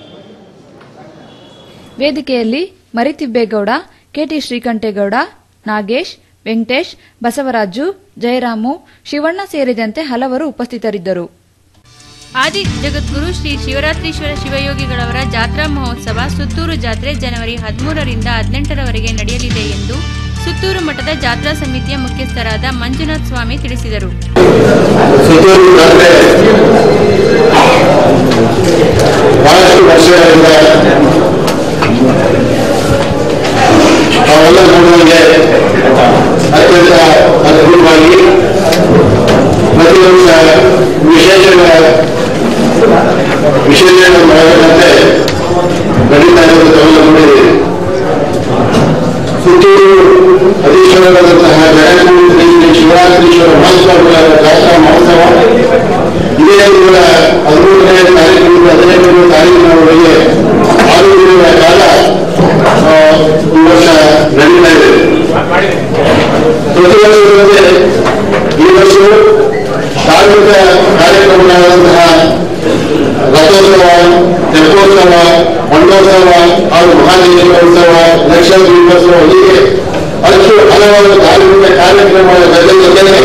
ವೇದಿಕೆಯಲ್ಲಿ ಮರಿತಿಬ್ಬೇಗೌಡ ಕೆಟಿ ಶ್ರೀಕಂಠೇಗೌಡ ನಾಗೇಶ್ ವೆಂಕಟೇಶ್ ಬಸವರಾಜು ಜಯರಾಮು ಶಿವಣ್ಣ ಸೇರಿದಂತೆ ಹಲವರು ಉಪಸ್ಥಿತರಿದ್ದರು ಆದಿ ಜಗದ್ಗುರು ಶ್ರೀ ಶಿವರಾತ್ರೀಶ್ವರ ಶಿವಯೋಗಿಗಳವರ ಜಾತ್ರಾ ಮಹೋತ್ಸವ ಸುತ್ತೂರು ಜಾತ್ರೆ ಜನವರಿ ಹದಿಮೂರರಿಂದ ಹದಿನೆಂಟರವರೆಗೆ ನಡೆಯಲಿದೆ ಎಂದು ಸುತ್ತೂರು ಮಠದ ಜಾತ್ರಾ ಸಮಿತಿಯ ಮುಖ್ಯಸ್ಥರಾದ ಮಂಜುನಾಥ್ ಸ್ವಾಮಿ ತಿಳಿಸಿದರು ಸುತ್ತೂರು ಜಾತ್ರೆ ಬಹಳಷ್ಟು ವರ್ಷಗಳಿಂದ ತಾವೆಲ್ಲ ನೋಡುವಂಗೆ ಅತ್ಯಂತ ಅದ್ಭುತವಾಗಿ ಪ್ರತಿ ವರ್ಷ ವಿಶೇಷಗಳ ವಿಶೇಷಗಳು ಮಾಡಬೇಕಂತೆ ನಡೀತಾ ಇರೋದು ತಾವೆಲ್ಲ ನೋಡಿದ್ದೀರಿ ಸುತ್ತೂರು ಅಧೀಶ್ವರರಾದಂತಹ ಜಗನ್ಮೋಹನ್ ಶ್ರೀ ಶಿವರಾತ್ರೀಶ್ವರ ಮಹೋತ್ಸವಗಳ ಜಾತ್ರಾ ಮಹೋತ್ಸವ ಇದೇ ತಿಂಗಳ ಹದಿಮೂರನೇ ತಾರೀಕಿನಿಂದ ಹದಿನೆಂಟನೇ ತಾರೀಕಿನವರೆಗೆ ಆರು ದಿನಗಳ ಕಾಲ ಆ, ಈ ವರ್ಷ ನಡೀತಾ ಇದೆ ಪ್ರತಿ ವರ್ಷದಂತೆ ಈ ವರ್ಷವೂ ಧಾರ್ಮಿಕ ಕಾರ್ಯಕ್ರಮಗಳಾದಂತಹ ರಥೋತ್ಸವ ತೆಪ್ಪೋತ್ಸವ ಮಂಡೋತ್ಸವ ಹಾಗೂ ಮಹಾದೇಶೋತ್ಸವ ಲಕ್ಷ ದೀಪೋತ್ಸವ ಹೀಗೆ ಹತ್ತು ಹಲವಾರು ಧಾರ್ಮಿಕ ಕಾರ್ಯಕ್ರಮಗಳ ಜೊತೆ ಜೊತೆಗೆ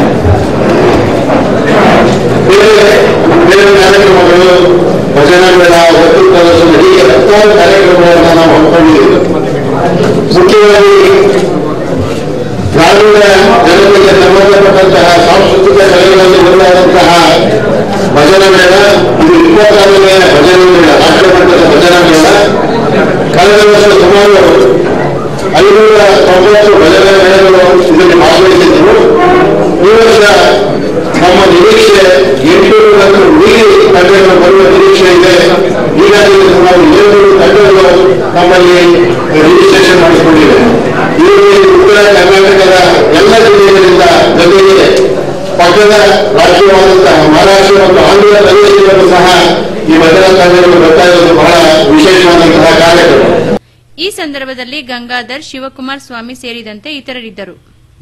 ಬೇರೆ ಬೇರೆ ಕಾರ್ಯಕ್ರಮಗಳು ಭಜನಾ ಮೇಳ ವಸ್ತು ಪ್ರದರ್ಶನ ಹೀಗೆ ಹತ್ತಾರು ಕಾರ್ಯಕ್ರಮಗಳನ್ನು ನಾವು ಹಮ್ಮಿಕೊಂಡಿದ್ದೇವೆ ಮುಖ್ಯವಾಗಿ ಗ್ರಾಮೀಣ ಜನತೆಗೆ ಸಂಬಂಧಪಟ್ಟಂತಹ ಸಾಂಸ್ಕೃತಿಕ ಕಲೆಗಳಲ್ಲಿ ಒಂದಾದಂತಹ ಭಜನಾ ಮೇಳ ಇದು ಇಪ್ಪತ್ತಾರನೇ ಭಜನಾ ಮೇಳ ರಾಷ್ಟ್ರ ಮಟ್ಟದ ಭಜನಾ ಮೇಳ ಕಳೆದ ವರ್ಷ ಸುಮಾರು ಐನೂರ ತೊಂಬತ್ತು ಭಜನಾ ಮೇಳಗಳು ಇದರಲ್ಲಿ ಭಾಗವಹಿಸಿದ್ದವು ಈ ವರ್ಷ ನಮ್ಮ ನಿರೀಕ್ಷೆ ಎಂಟುನೂರನ್ನು ಮೀರಿ ತಂಡಗಳು ಬರುವ ನಿರೀಕ್ಷೆ ಇದೆ ಈಗಾಗಲೇ ಸುಮಾರು ಏಳ್ನೂರು ತಂಡಗಳು ನಮ್ಮಲ್ಲಿ ರಿಜಿಸ್ಟ್ರೇಷನ್ ಮಾಡಿಕೊಂಡಿವೆ ಈ ಉತ್ತರ ಕರ್ನಾಟಕದ ಎಲ್ಲ ಜಿಲ್ಲೆಗಳಿಂದ ಜೊತೆಗೆ ಪಕ್ಕದ ರಾಜ್ಯವಾದಂತಹ ಮಹಾರಾಷ್ಟ್ರ ಮತ್ತು ಆಂಧ್ರ ಪ್ರದೇಶದಲ್ಲೂ ಸಹ ಈ ಭದ್ರಾ ತಂಡಗಳು ಬರ್ತಾ ಇರೋದು ಬಹಳ ವಿಶೇಷವಾದಂತಹ ಕಾರ್ಯಕ್ರಮ ಈ ಸಂದರ್ಭದಲ್ಲಿ ಗಂಗಾಧರ್ ಶಿವಕುಮಾರ್ ಸ್ವಾಮಿ ಸೇರಿದಂತೆ ಇತರರಿದ್ದರು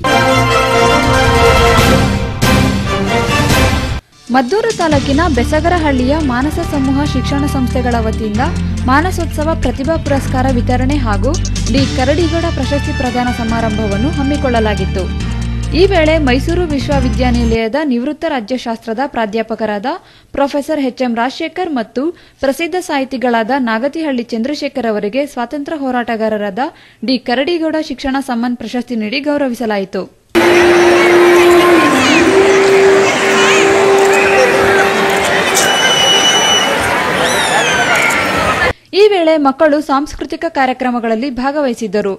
ಮದ್ದೂರು ತಾಲೂಕಿನ ಬೆಸಗರಹಳ್ಳಿಯ ಮಾನಸ ಸಮೂಹ ಶಿಕ್ಷಣ ಸಂಸ್ಥೆಗಳ ವತಿಯಿಂದ ಮಾನಸೋತ್ಸವ ಪ್ರತಿಭಾ ಪುರಸ್ಕಾರ ವಿತರಣೆ ಹಾಗೂ ಡಿ ಕರಡಿಗೌಡ ಪ್ರಶಸ್ತಿ ಪ್ರದಾನ ಸಮಾರಂಭವನ್ನು ಹಮ್ಮಿಕೊಳ್ಳಲಾಗಿತ್ತು ಈ ವೇಳೆ ಮೈಸೂರು ವಿಶ್ವವಿದ್ಯಾನಿಲಯದ ನಿವೃತ್ತ ರಾಜ್ಯಶಾಸ್ತ್ರದ ಪ್ರಾಧ್ಯಾಪಕರಾದ ಪ್ರೊಫೆಸರ್ ಎಚ್ಎಂ ರಾಜಶೇಖರ್ ಮತ್ತು ಪ್ರಸಿದ್ಧ ಸಾಹಿತಿಗಳಾದ ನಾಗತಿಹಳ್ಳಿ ಚಂದ್ರಶೇಖರ್ ಅವರಿಗೆ ಸ್ವಾತಂತ್ರ್ಯ ಹೋರಾಟಗಾರರಾದ ಡಿ ಕರಡಿಗೌಡ ಶಿಕ್ಷಣ ಸಮ್ಮಾನ್ ಪ್ರಶಸ್ತಿ ನೀಡಿ ಗೌರವಿಸಲಾಯಿತು ಈ ವೇಳೆ ಮಕ್ಕಳು ಸಾಂಸ್ಕೃತಿಕ ಕಾರ್ಯಕ್ರಮಗಳಲ್ಲಿ ಭಾಗವಹಿಸಿದ್ದರು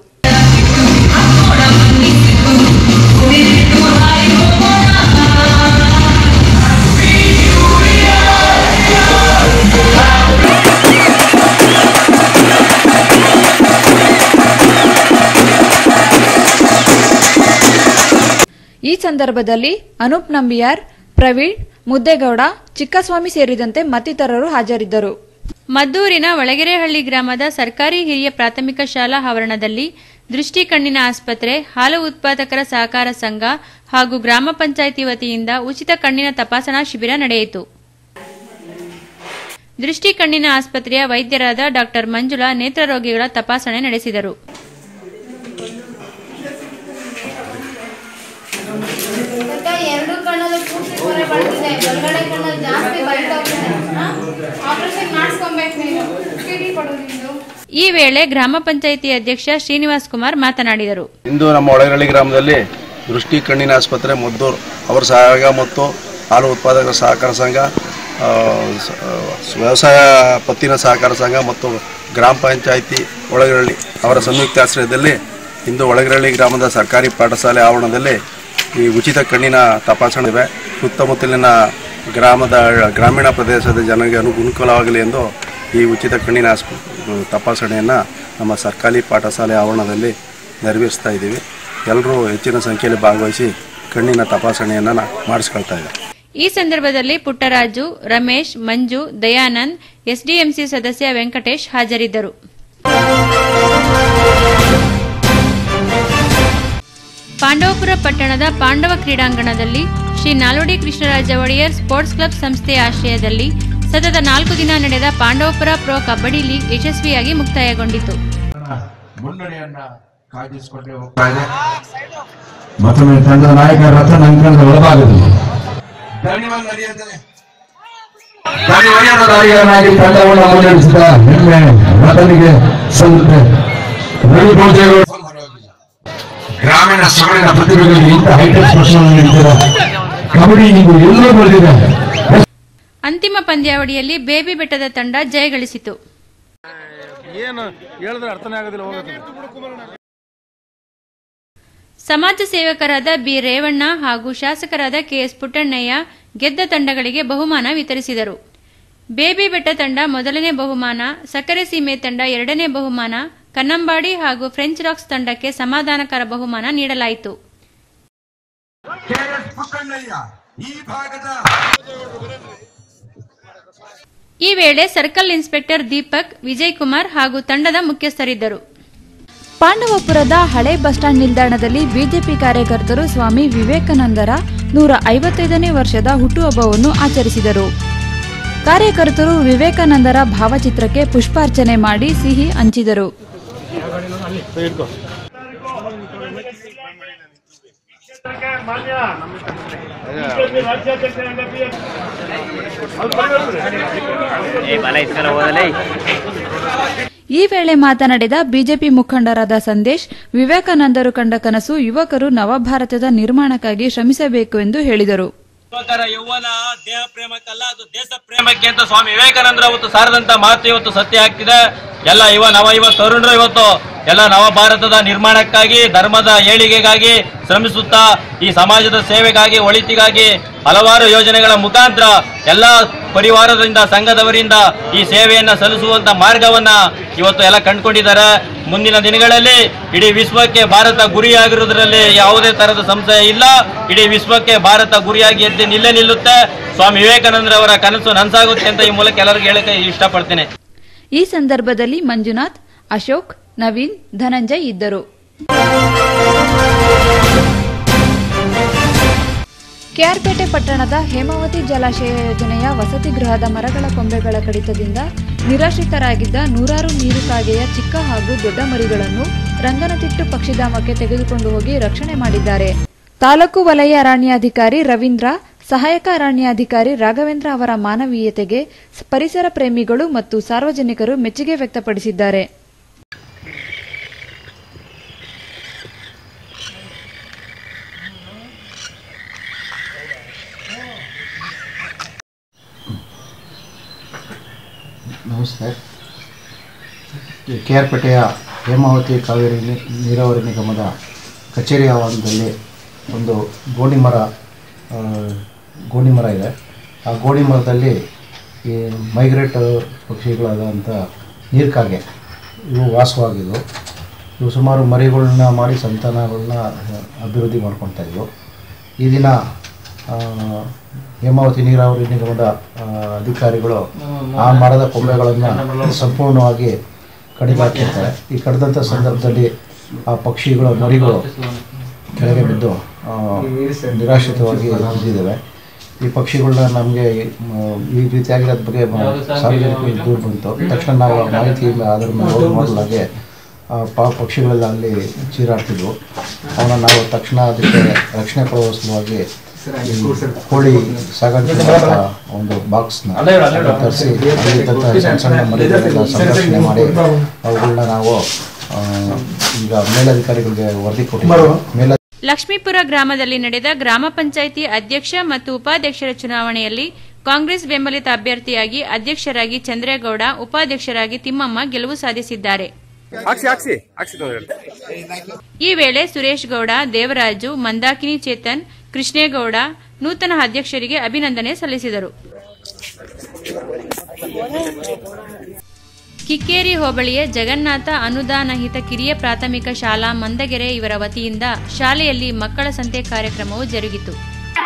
ಈ ಸಂದರ್ಭದಲ್ಲಿ ಅನೂಪ್ ನಂಬಿಯಾರ್ ಪ್ರವೀಣ್ ಮುದ್ದೇಗೌಡ ಚಿಕ್ಕಸ್ವಾಮಿ ಸೇರಿದಂತೆ ಮತ್ತಿತರರು ಹಾಜರಿದ್ದರು ಮದ್ದೂರಿನ ಒಳಗೆರೆಹಳ್ಳಿ ಗ್ರಾಮದ ಸರ್ಕಾರಿ ಹಿರಿಯ ಪ್ರಾಥಮಿಕ ಶಾಲಾ ಆವರಣದಲ್ಲಿ ದೃಷ್ಟಿ ಕಣ್ಣಿನ ಆಸ್ಪತ್ರೆ ಹಾಲು ಉತ್ಪಾದಕರ ಸಹಕಾರ ಸಂಘ ಹಾಗೂ ಗ್ರಾಮ ಪಂಚಾಯಿತಿ ವತಿಯಿಂದ ಉಚಿತ ಕಣ್ಣಿನ ತಪಾಸಣಾ ಶಿಬಿರ ನಡೆಯಿತು ದೃಷ್ಟಿ ಕಣ್ಣಿನ ಆಸ್ಪತ್ರೆಯ ವೈದ್ಯರಾದ ಡಾಕ್ಟರ್ ಮಂಜುಳಾ ನೇತ್ರರೋಗಿಗಳ ತಪಾಸಣೆ ನಡೆಸಿದರು ಎರಡು ಕಣ್ಣಲ್ಲಿ ಪೂರ್ತಿ ಹೊರೆ ಬರ್ತಿದೆ ಒಳಗಡೆ ಕಣ್ಣಲ್ಲಿ ಜಾಸ್ತಿ ಬೈತೋಗ್ತಿದೆ ಆಪರೇಷನ್ ಮಾಡಿಸ್ಕೊಬೇಕು ನೀನು ಚೀಟಿ ಕೊಡು ನಿಂದು ಈ ವೇಳೆ ಗ್ರಾಮ ಪಂಚಾಯಿತಿ ಅಧ್ಯಕ್ಷ ಶ್ರೀನಿವಾಸ್ ಕುಮಾರ್ ಮಾತನಾಡಿದರು ಇಂದು ನಮ್ಮ ಒಳಗಳ್ಳಿ ಗ್ರಾಮದಲ್ಲಿ ದೃಷ್ಟಿ ಕಣ್ಣಿನ ಆಸ್ಪತ್ರೆ ಮದ್ದೂರು ಅವರ ಸಹಯೋಗ ಮತ್ತು ಹಾಲು ಉತ್ಪಾದಕರ ಸಹಕಾರ ಸಂಘ ಆ, ಸ- ಆ, ವ್ಯವಸಾಯ ಪತ್ತಿನ ಸಹಕಾರ ಸಂಘ ಮತ್ತು ಗ್ರಾಮ ಪಂಚಾಯಿತಿ ಒಳಗರಳ್ಳಿ ಅವರ ಸಂಯುಕ್ತ ಆಶ್ರಯದಲ್ಲಿ ಇಂದು ಒಳಗರಳ್ಳಿ ಗ್ರಾಮದ ಸರ್ಕಾರಿ ಪಾಠಶಾಲೆ ಆವರಣದಲ್ಲಿ ಈ ಉಚಿತ ಕಣ್ಣಿನ ತಪಾಸಣೆ ಇವೆ ಸುತ್ತಮುತ್ತಲಿನ ಗ್ರಾಮದ ಗ್ರಾಮೀಣ ಪ್ರದೇಶದ ಜನರಿಗೆ ಅನು ಅನುಕೂಲವಾಗಲಿ ಎಂದು ಈ ಉಚಿತ ಕಣ್ಣಿನ ಆಸ್ಪ ತಪಾಸಣೆಯನ್ನು ನಮ್ಮ ಸರ್ಕಾರಿ ಪಾಠಶಾಲೆ ಆವರಣದಲ್ಲಿ ನೆರವೇರಿಸ್ತಾ ಇದ್ದೀವಿ ಎಲ್ಲರೂ ಹೆಚ್ಚಿನ ಸಂಖ್ಯೆಯಲ್ಲಿ ಭಾಗವಹಿಸಿ ಕಣ್ಣಿನ ತಪಾಸಣೆಯನ್ನು ಮಾಡಿಸ್ಕೊಳ್ತಾ ಇದ್ದಾರೆ ಈ ಸಂದರ್ಭದಲ್ಲಿ ಪುಟ್ಟರಾಜು ರಮೇಶ್ ಮಂಜು ದಯಾನಂದ್ ಎಸ್ಡಿಎಂಸಿ ಸದಸ್ಯ ವೆಂಕಟೇಶ್ ಹಾಜರಿದ್ದರು ಪಾಂಡವಪುರ ಪಟ್ಟಣದ ಪಾಂಡವ ಕ್ರೀಡಾಂಗಣದಲ್ಲಿ ಶ್ರೀ ನಾಲ್ವಡಿ ಕೃಷ್ಣರಾಜ ಒಡೆಯರ್ ಸ್ಪೋರ್ಟ್ಸ್ ಕ್ಲಬ್ ಸಂಸ್ಥೆಯ ಆಶ್ರಯದಲ್ಲಿ ಸತತ ನಾಲ್ಕು ದಿನ ನಡೆದ ಪಾಂಡವಪುರ ಪ್ರೊ ಕಬಡ್ಡಿ ಲೀಗ್ ಯಶಸ್ವಿಯಾಗಿ ಮುಕ್ತಾಯಗೊಂಡಿತು ಮುನ್ನಡೆಯನ್ನ ಕಾಯ್ದಿರಿಸಿಕೊಂಡೇ ಹೋಗ್ತಾ ಇದೆ ಮತ್ತೊಮ್ಮೆ ತಂಡದ ನಾಯಕ ರತನ್ ಅಂಕಣದ ಒಳಭಾಗದಲ್ಲಿ ಧನ್ಯವಾದ ನಡೆಯುತ್ತದೆ ಧನ್ಯವಾದ ನಾಯಕನಾಗಿ ತಂಡವನ್ನು ಮುನ್ನಡೆಸಿದ ಹೆಮ್ಮೆ ರತನಿಗೆ ಸಲ್ಲುತ್ತೆ ರವಿ ಭೋಜೇಗೌಡ ಗ್ರಾಮೀಣ ಸೊಗಡಿನ ಪ್ರತಿಭೆಗಳಿಗೆ ಇಂಥ ಹೈಟೆಕ್ ಸ್ಪರ್ಶನ ನೀಡಿದ್ದೀರಾ ಕಬಡ್ಡಿ ನೀವು ಎಲ್ಲೋ ಬೆಳೆದಿದೆ ಅಂತಿಮ ಪಂದ್ಯಾವಳಿಯಲ್ಲಿ ಬೇಬಿ ಬೆಟ್ಟದ ತಂಡ ಜಯಗಳಿಸಿತು ಏನು ಹೇಳಿದ್ರೆ ಅರ್ಥನೇ ಆಗೋದಿಲ್ಲ ಹೋಗುತ್ತೆ ಸಮಾಜ ಸೇವಕರಾದ ಬಿ ರೇವಣ್ಣ ಹಾಗೂ ಶಾಸಕರಾದ ಕೆಎಸ್ ಪುಟ್ಟಣ್ಣಯ್ಯ ಗೆದ್ದ ತಂಡಗಳಿಗೆ ಬಹುಮಾನ ವಿತರಿಸಿದರು ಬೇಬಿ ಬೆಟ್ಟ ತಂಡ ಮೊದಲನೇ ಬಹುಮಾನ ಸಕ್ಕರೆ ಸೀಮೆ ತಂಡ ಎರಡನೇ ಬಹುಮಾನ ಕನ್ನಂಬಾಡಿ ಹಾಗೂ ಫ್ರೆಂಚ್ ರಾಕ್ಸ್ ತಂಡಕ್ಕೆ ಸಮಾಧಾನಕರ ಬಹುಮಾನ ನೀಡಲಾಯಿತು ಈ ಭಾಗದ ಈ ವೇಳೆ ಸರ್ಕಲ್ ಇನ್ಸ್ಪೆಕ್ಟರ್ ದೀಪಕ್ ವಿಜಯ್ ಕುಮಾರ್ ಹಾಗೂ ತಂಡದ ಮುಖ್ಯಸ್ಥರಿದ್ದರು ಪಾಂಡವಪುರದ ಹಳೆ ಬಸ್ ಸ್ಟ್ಯಾಂಡ್ ನಿಲ್ದಾಣದಲ್ಲಿ ಬಿಜೆಪಿ ಕಾರ್ಯಕರ್ತರು ಸ್ವಾಮಿ ವಿವೇಕಾನಂದರ ನೂರ ಐವತ್ತೈದನೇ ವರ್ಷದ ಹುಟ್ಟುಹಬ್ಬವನ್ನು ಆಚರಿಸಿದರು ಕಾರ್ಯಕರ್ತರು ವಿವೇಕಾನಂದರ ಭಾವಚಿತ್ರಕ್ಕೆ ಪುಷ್ಪಾರ್ಚನೆ ಮಾಡಿ ಸಿಹಿ ಹಂಚಿದರು ಈ ವೇಳೆ ಮಾತನಾಡಿದ ಬಿಜೆಪಿ ಮುಖಂಡರಾದ ಸಂದೇಶ್ ವಿವೇಕಾನಂದರು ಕಂಡ ಕನಸು ಯುವಕರು ನವಭಾರತದ ನಿರ್ಮಾಣಕ್ಕಾಗಿ ಶ್ರಮಿಸಬೇಕು ಎಂದು ಹೇಳಿದರು ಯುವಕರ ಯೌವನ ದೇಹ ಪ್ರೇಮಕ್ಕಲ್ಲ ಅದು ದೇಶ ಪ್ರೇಮಕ್ಕೆ ಅಂತ ಸ್ವಾಮಿ ವಿವೇಕಾನಂದರ ಅವತ್ತು ಸಾರದಂತ ಮಾತು ಇವತ್ತು ಸತ್ಯ ಆಗ್ತಿದೆ ಎಲ್ಲ ಯುವ ನವ ಯುವ ತರುಣರು ಇವತ್ತು ಎಲ್ಲ ನವ ಭಾರತದ ನಿರ್ಮಾಣಕ್ಕಾಗಿ ಧರ್ಮದ ಏಳಿಗೆಗಾಗಿ ಶ್ರಮಿಸುತ್ತಾ ಈ ಸಮಾಜದ ಸೇವೆಗಾಗಿ ಒಳಿತಿಗಾಗಿ ಹಲವಾರು ಯೋಜನೆಗಳ ಮುಖಾಂತರ ಎಲ್ಲ ಪರಿವಾರದಿಂದ ಸಂಘದವರಿಂದ ಈ ಸೇವೆಯನ್ನ ಸಲ್ಲಿಸುವಂತ ಮಾರ್ಗವನ್ನ ಇವತ್ತು ಎಲ್ಲ ಕಂಡುಕೊಂಡಿದ್ದಾರೆ ಮುಂದಿನ ದಿನಗಳಲ್ಲಿ ಇಡೀ ವಿಶ್ವಕ್ಕೆ ಭಾರತ ಗುರಿಯಾಗಿರುವುದರಲ್ಲಿ ಯಾವುದೇ ತರದ ಸಂಶಯ ಇಲ್ಲ ಇಡೀ ವಿಶ್ವಕ್ಕೆ ಭಾರತ ಗುರಿಯಾಗಿ ಎದ್ದು ನಿಲ್ಲೇ ನಿಲ್ಲುತ್ತೆ ಸ್ವಾಮಿ ವಿವೇಕಾನಂದರವರ ಕನಸು ನನಸಾಗುತ್ತೆ ಅಂತ ಈ ಮೂಲಕ ಎಲ್ಲರಿಗೂ ಹೇಳಕ್ಕೆ ಇಷ್ಟಪಡ್ತೇನೆ ಈ ಸಂದರ್ಭದಲ್ಲಿ ಮಂಜುನಾಥ್ ಅಶೋಕ್ ನವೀನ್ ಧನಂಜಯ್ ಇದ್ದರು ಕೆಆರ್ಪೇಟೆ ಪಟ್ಟಣದ ಹೇಮಾವತಿ ಜಲಾಶಯ ಯೋಜನೆಯ ವಸತಿ ಗೃಹದ ಮರಗಳ ಕೊಂಬೆಗಳ ಕಡಿತದಿಂದ ನಿರಾಶ್ರಿತರಾಗಿದ್ದ ನೂರಾರು ನೀರು ಕಾಗೆಯ ಚಿಕ್ಕ ಹಾಗೂ ದೊಡ್ಡ ಮರಿಗಳನ್ನು ರಂಗನತಿಟ್ಟು ಪಕ್ಷಿಧಾಮಕ್ಕೆ ತೆಗೆದುಕೊಂಡು ಹೋಗಿ ರಕ್ಷಣೆ ಮಾಡಿದ್ದಾರೆ ತಾಲೂಕು ವಲಯ ಅರಣ್ಯಾಧಿಕಾರಿ ರವೀಂದ್ರ ಸಹಾಯಕ ಅರಣ್ಯಾಧಿಕಾರಿ ರಾಘವೇಂದ್ರ ಅವರ ಮಾನವೀಯತೆಗೆ ಪರಿಸರ ಪ್ರೇಮಿಗಳು ಮತ್ತು ಸಾರ್ವಜನಿಕರು ಮೆಚ್ಚುಗೆ ವ್ಯಕ್ತಪಡಿಸಿದ್ದಾರೆ ನಮಸ್ತೆ ಕೆ ಆರ್ ಪೇಟೆಯ ಹೇಮಾವತಿ ಕಾವೇರಿ ನೀ- ನೀರಾವರಿ ನಿಗಮದ ಕಚೇರಿ ಆವರಣದಲ್ಲಿ ಒಂದು ಗೋಣಿ ಮರ ಆ, ಗೋಣಿ ಮರ ಇದೆ ಆ ಗೋಣಿ ಮರದಲ್ಲಿ ಈ ಮೈಗ್ರೇಟ್ ಪಕ್ಷಿಗಳಾದಂಥ ನೀರ್ಕಾಗೆ ಇವು ವಾಸವಾಗಿದ್ವು ಇವು ಸುಮಾರು ಮರಿಗಳನ್ನ ಮಾಡಿ ಸಂತಾನಗಳನ್ನ ಅಭಿವೃದ್ಧಿ ಮಾಡ್ಕೊತಾ ಇದ್ವು ಈ ದಿನ ಆ, ಹೇಮಾವತಿ ನೀರಾವರಿ ನಿಗಮದ ಆ, ಅಧಿಕಾರಿಗಳು ಆ ಮರದ ಕೊಂಬೆಗಳನ್ನು ಸಂಪೂರ್ಣವಾಗಿ ಕಡಿದು ಹಾಕಿರ್ತಾರೆ ಈ ಕಡಿದಂಥ ಸಂದರ್ಭದಲ್ಲಿ ಆ ಪಕ್ಷಿಗಳು ಮರಿಗಳು ಕೆಳಗೆ ಬಿದ್ದು ಆ, ನಿರಾಶ್ರಿತವಾಗಿ ಬಿದ್ದಿದ್ದಾವೆ ಈ ಪಕ್ಷಿಗಳನ್ನ ನಮಗೆ ಈ ರೀತಿಯಾಗಿರೋದ್ರ ಬಗ್ಗೆ ಮ- ಸಾರ್ವಜನಿಕರಿಗೆ ದೂರು ಬಂತು ತಕ್ಷಣ ನಾವು ಆ ಮಾಹಿತಿ ಅದರ ಮೇಲೆ ಹೋಗಿ ನೋಡಲಾಗೆ ಆ ಪ ಪಕ್ಷಿಗಳೆಲ್ಲ ಅಲ್ಲಿ ಚೀರಾಡ್ತಿದ್ವು ಅವನ್ನ ನಾವು ತಕ್ಷಣ ಅದಕ್ಕೆ ರಕ್ಷಣೆ ಕೊಡುವ ಸಲುವಾಗಿ ಈ ಕೋಳಿ ಸಾಗಾಣಿಕೆ ಮಾಡುವಂಥ ಒಂದು ಬಾಕ್ಸ್ನ ತರಿಸಿ ಅಲ್ಲಿದ್ದಂಥ ಸಣ್ಣ ಸಣ್ಣ ಮರಿಗಳೆಲ್ಲ ಸಂರಕ್ಷಣೆ ಮಾಡಿ ಅವುಗಳನ್ನ ನಾವು ಆ, ಈಗ ಮೇಲಧಿಕಾರಿಗಳಿಗೆ ವರದಿ ಕೊಟ್ಟಿದ್ದೀವಿ ಮೇಲ ಲಕ್ಷ್ಮೀಪುರ ಗ್ರಾಮದಲ್ಲಿ ನಡೆದ ಗ್ರಾಮ ಪಂಚಾಯಿತಿ ಅಧ್ಯಕ್ಷ ಮತ್ತು ಉಪಾಧ್ಯಕ್ಷರ ಚುನಾವಣೆಯಲ್ಲಿ ಕಾಂಗ್ರೆಸ್ ಬೆಂಬಲಿತ ಅಭ್ಯರ್ಥಿಯಾಗಿ ಅಧ್ಯಕ್ಷರಾಗಿ ಚಂದ್ರೇಗೌಡ ಉಪಾಧ್ಯಕ್ಷರಾಗಿ ತಿಮ್ಮಮ್ಮ ಗೆಲುವು ಸಾಧಿಸಿದ್ದಾರೆ ಹಾಕ್ಸಿ ಹಾಕ್ಸಿ ಹಾಕ್ಸಿ ಈ ವೇಳೆ ಸುರೇಶ್ ಗೌಡ ದೇವರಾಜು ಮಂದಾಕಿನಿ ಚೇತನ್ ಕೃಷ್ಣೇಗೌಡ ನೂತನ ಅಧ್ಯಕ್ಷರಿಗೆ ಅಭಿನಂದನೆ ಸಲ್ಲಿಸಿದರು ಕಿಕ್ಕೇರಿ ಹೋಬಳಿಯ ಜಗನ್ನಾಥ ಅನುದಾನಹಿತ ಕಿರಿಯ ಪ್ರಾಥಮಿಕ ಶಾಲಾ ಮಂದಗೆರೆ ಇವರ ವತಿಯಿಂದ ಶಾಲೆಯಲ್ಲಿ ಮಕ್ಕಳ ಸಂತೆ ಕಾರ್ಯಕ್ರಮವು ಜರುಗಿತು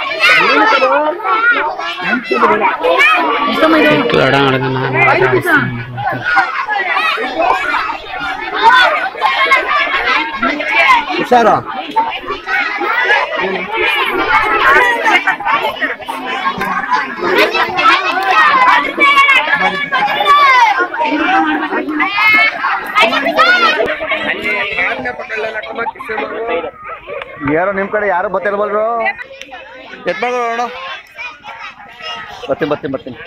ಹುಷಾರು ಯಾರೋ ನಿಮ್ ಕಡೆ ಯಾರು ಬತ್ತಿಲ್ವಲ್ರು ಎತ್ ಮಾಡೋಣ ಬರ್ತೀನಿ ಬರ್ತೀನಿ ಬರ್ತೀನಿ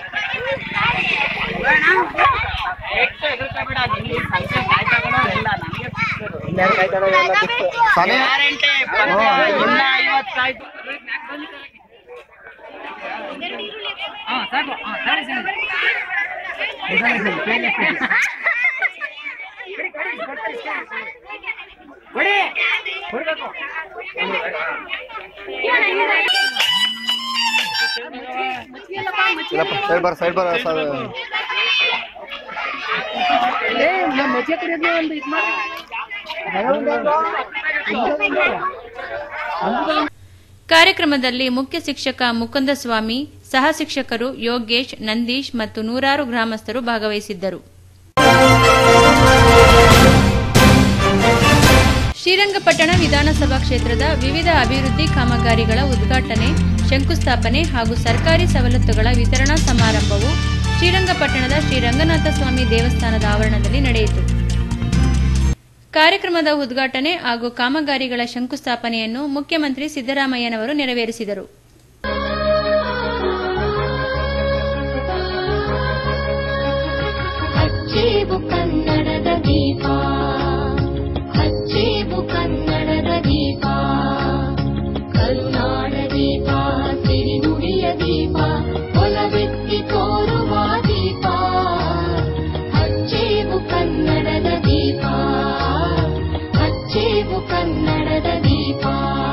ಸಾನೆ? ಇಲ್ಲಪ್ಪ ಸೈಡ್ ಬರ ಸೈಡ್ ಬರ ಸರ್ ಕಾರ್ಯಕ್ರಮದಲ್ಲಿ ಮುಖ್ಯ ಶಿಕ್ಷಕ ಮುಕುಂದಸ್ವಾಮಿ ಸಹ ಶಿಕ್ಷಕರು ಯೋಗೇಶ್ ನಂದೀಶ್ ಮತ್ತು ನೂರಾರು ಗ್ರಾಮಸ್ಥರು ಭಾಗವಹಿಸಿದ್ದರು ಶ್ರೀರಂಗಪಟ್ಟಣ ವಿಧಾನಸಭಾ ಕ್ಷೇತ್ರದ ವಿವಿಧ ಅಭಿವೃದ್ಧಿ ಕಾಮಗಾರಿಗಳ ಉದ್ಘಾಟನೆ ಶಂಕುಸ್ಥಾಪನೆ ಹಾಗೂ ಸರ್ಕಾರಿ ಸವಲತ್ತುಗಳ ವಿತರಣಾ ಸಮಾರಂಭವು ಶ್ರೀರಂಗಪಟ್ಟಣದ ಶ್ರೀರಂಗನಾಥ ಸ್ವಾಮಿ ದೇವಸ್ಥಾನದ ಆವರಣದಲ್ಲಿ ನಡೆಯಿತು ಕಾರ್ಯಕ್ರಮದ ಉದ್ಘಾಟನೆ ಹಾಗೂ ಕಾಮಗಾರಿಗಳ ಶಂಕುಸ್ಥಾಪನೆಯನ್ನು ಮುಖ್ಯಮಂತ್ರಿ ಸಿದ್ದರಾಮಯ್ಯನವರು ನೆರವೇರಿಸಿದರು ಹಚ್ಚೇವು ಕನ್ನಡದ ದೀಪ ಹಚ್ಚೇವು ಕನ್ನಡದ ದೀಪ ಕರುನಾಡ ದೀಪ ಸಿರಿನುಡಿಯ ದೀಪ ಒಲವೆತ್ತಿ ತೋರುವ ದೀಪ ಹಚ್ಚೇವು ಕನ್ನಡದ ದೀಪ ಹಚ್ಚೇವು ಕನ್ನಡದ ದೀಪ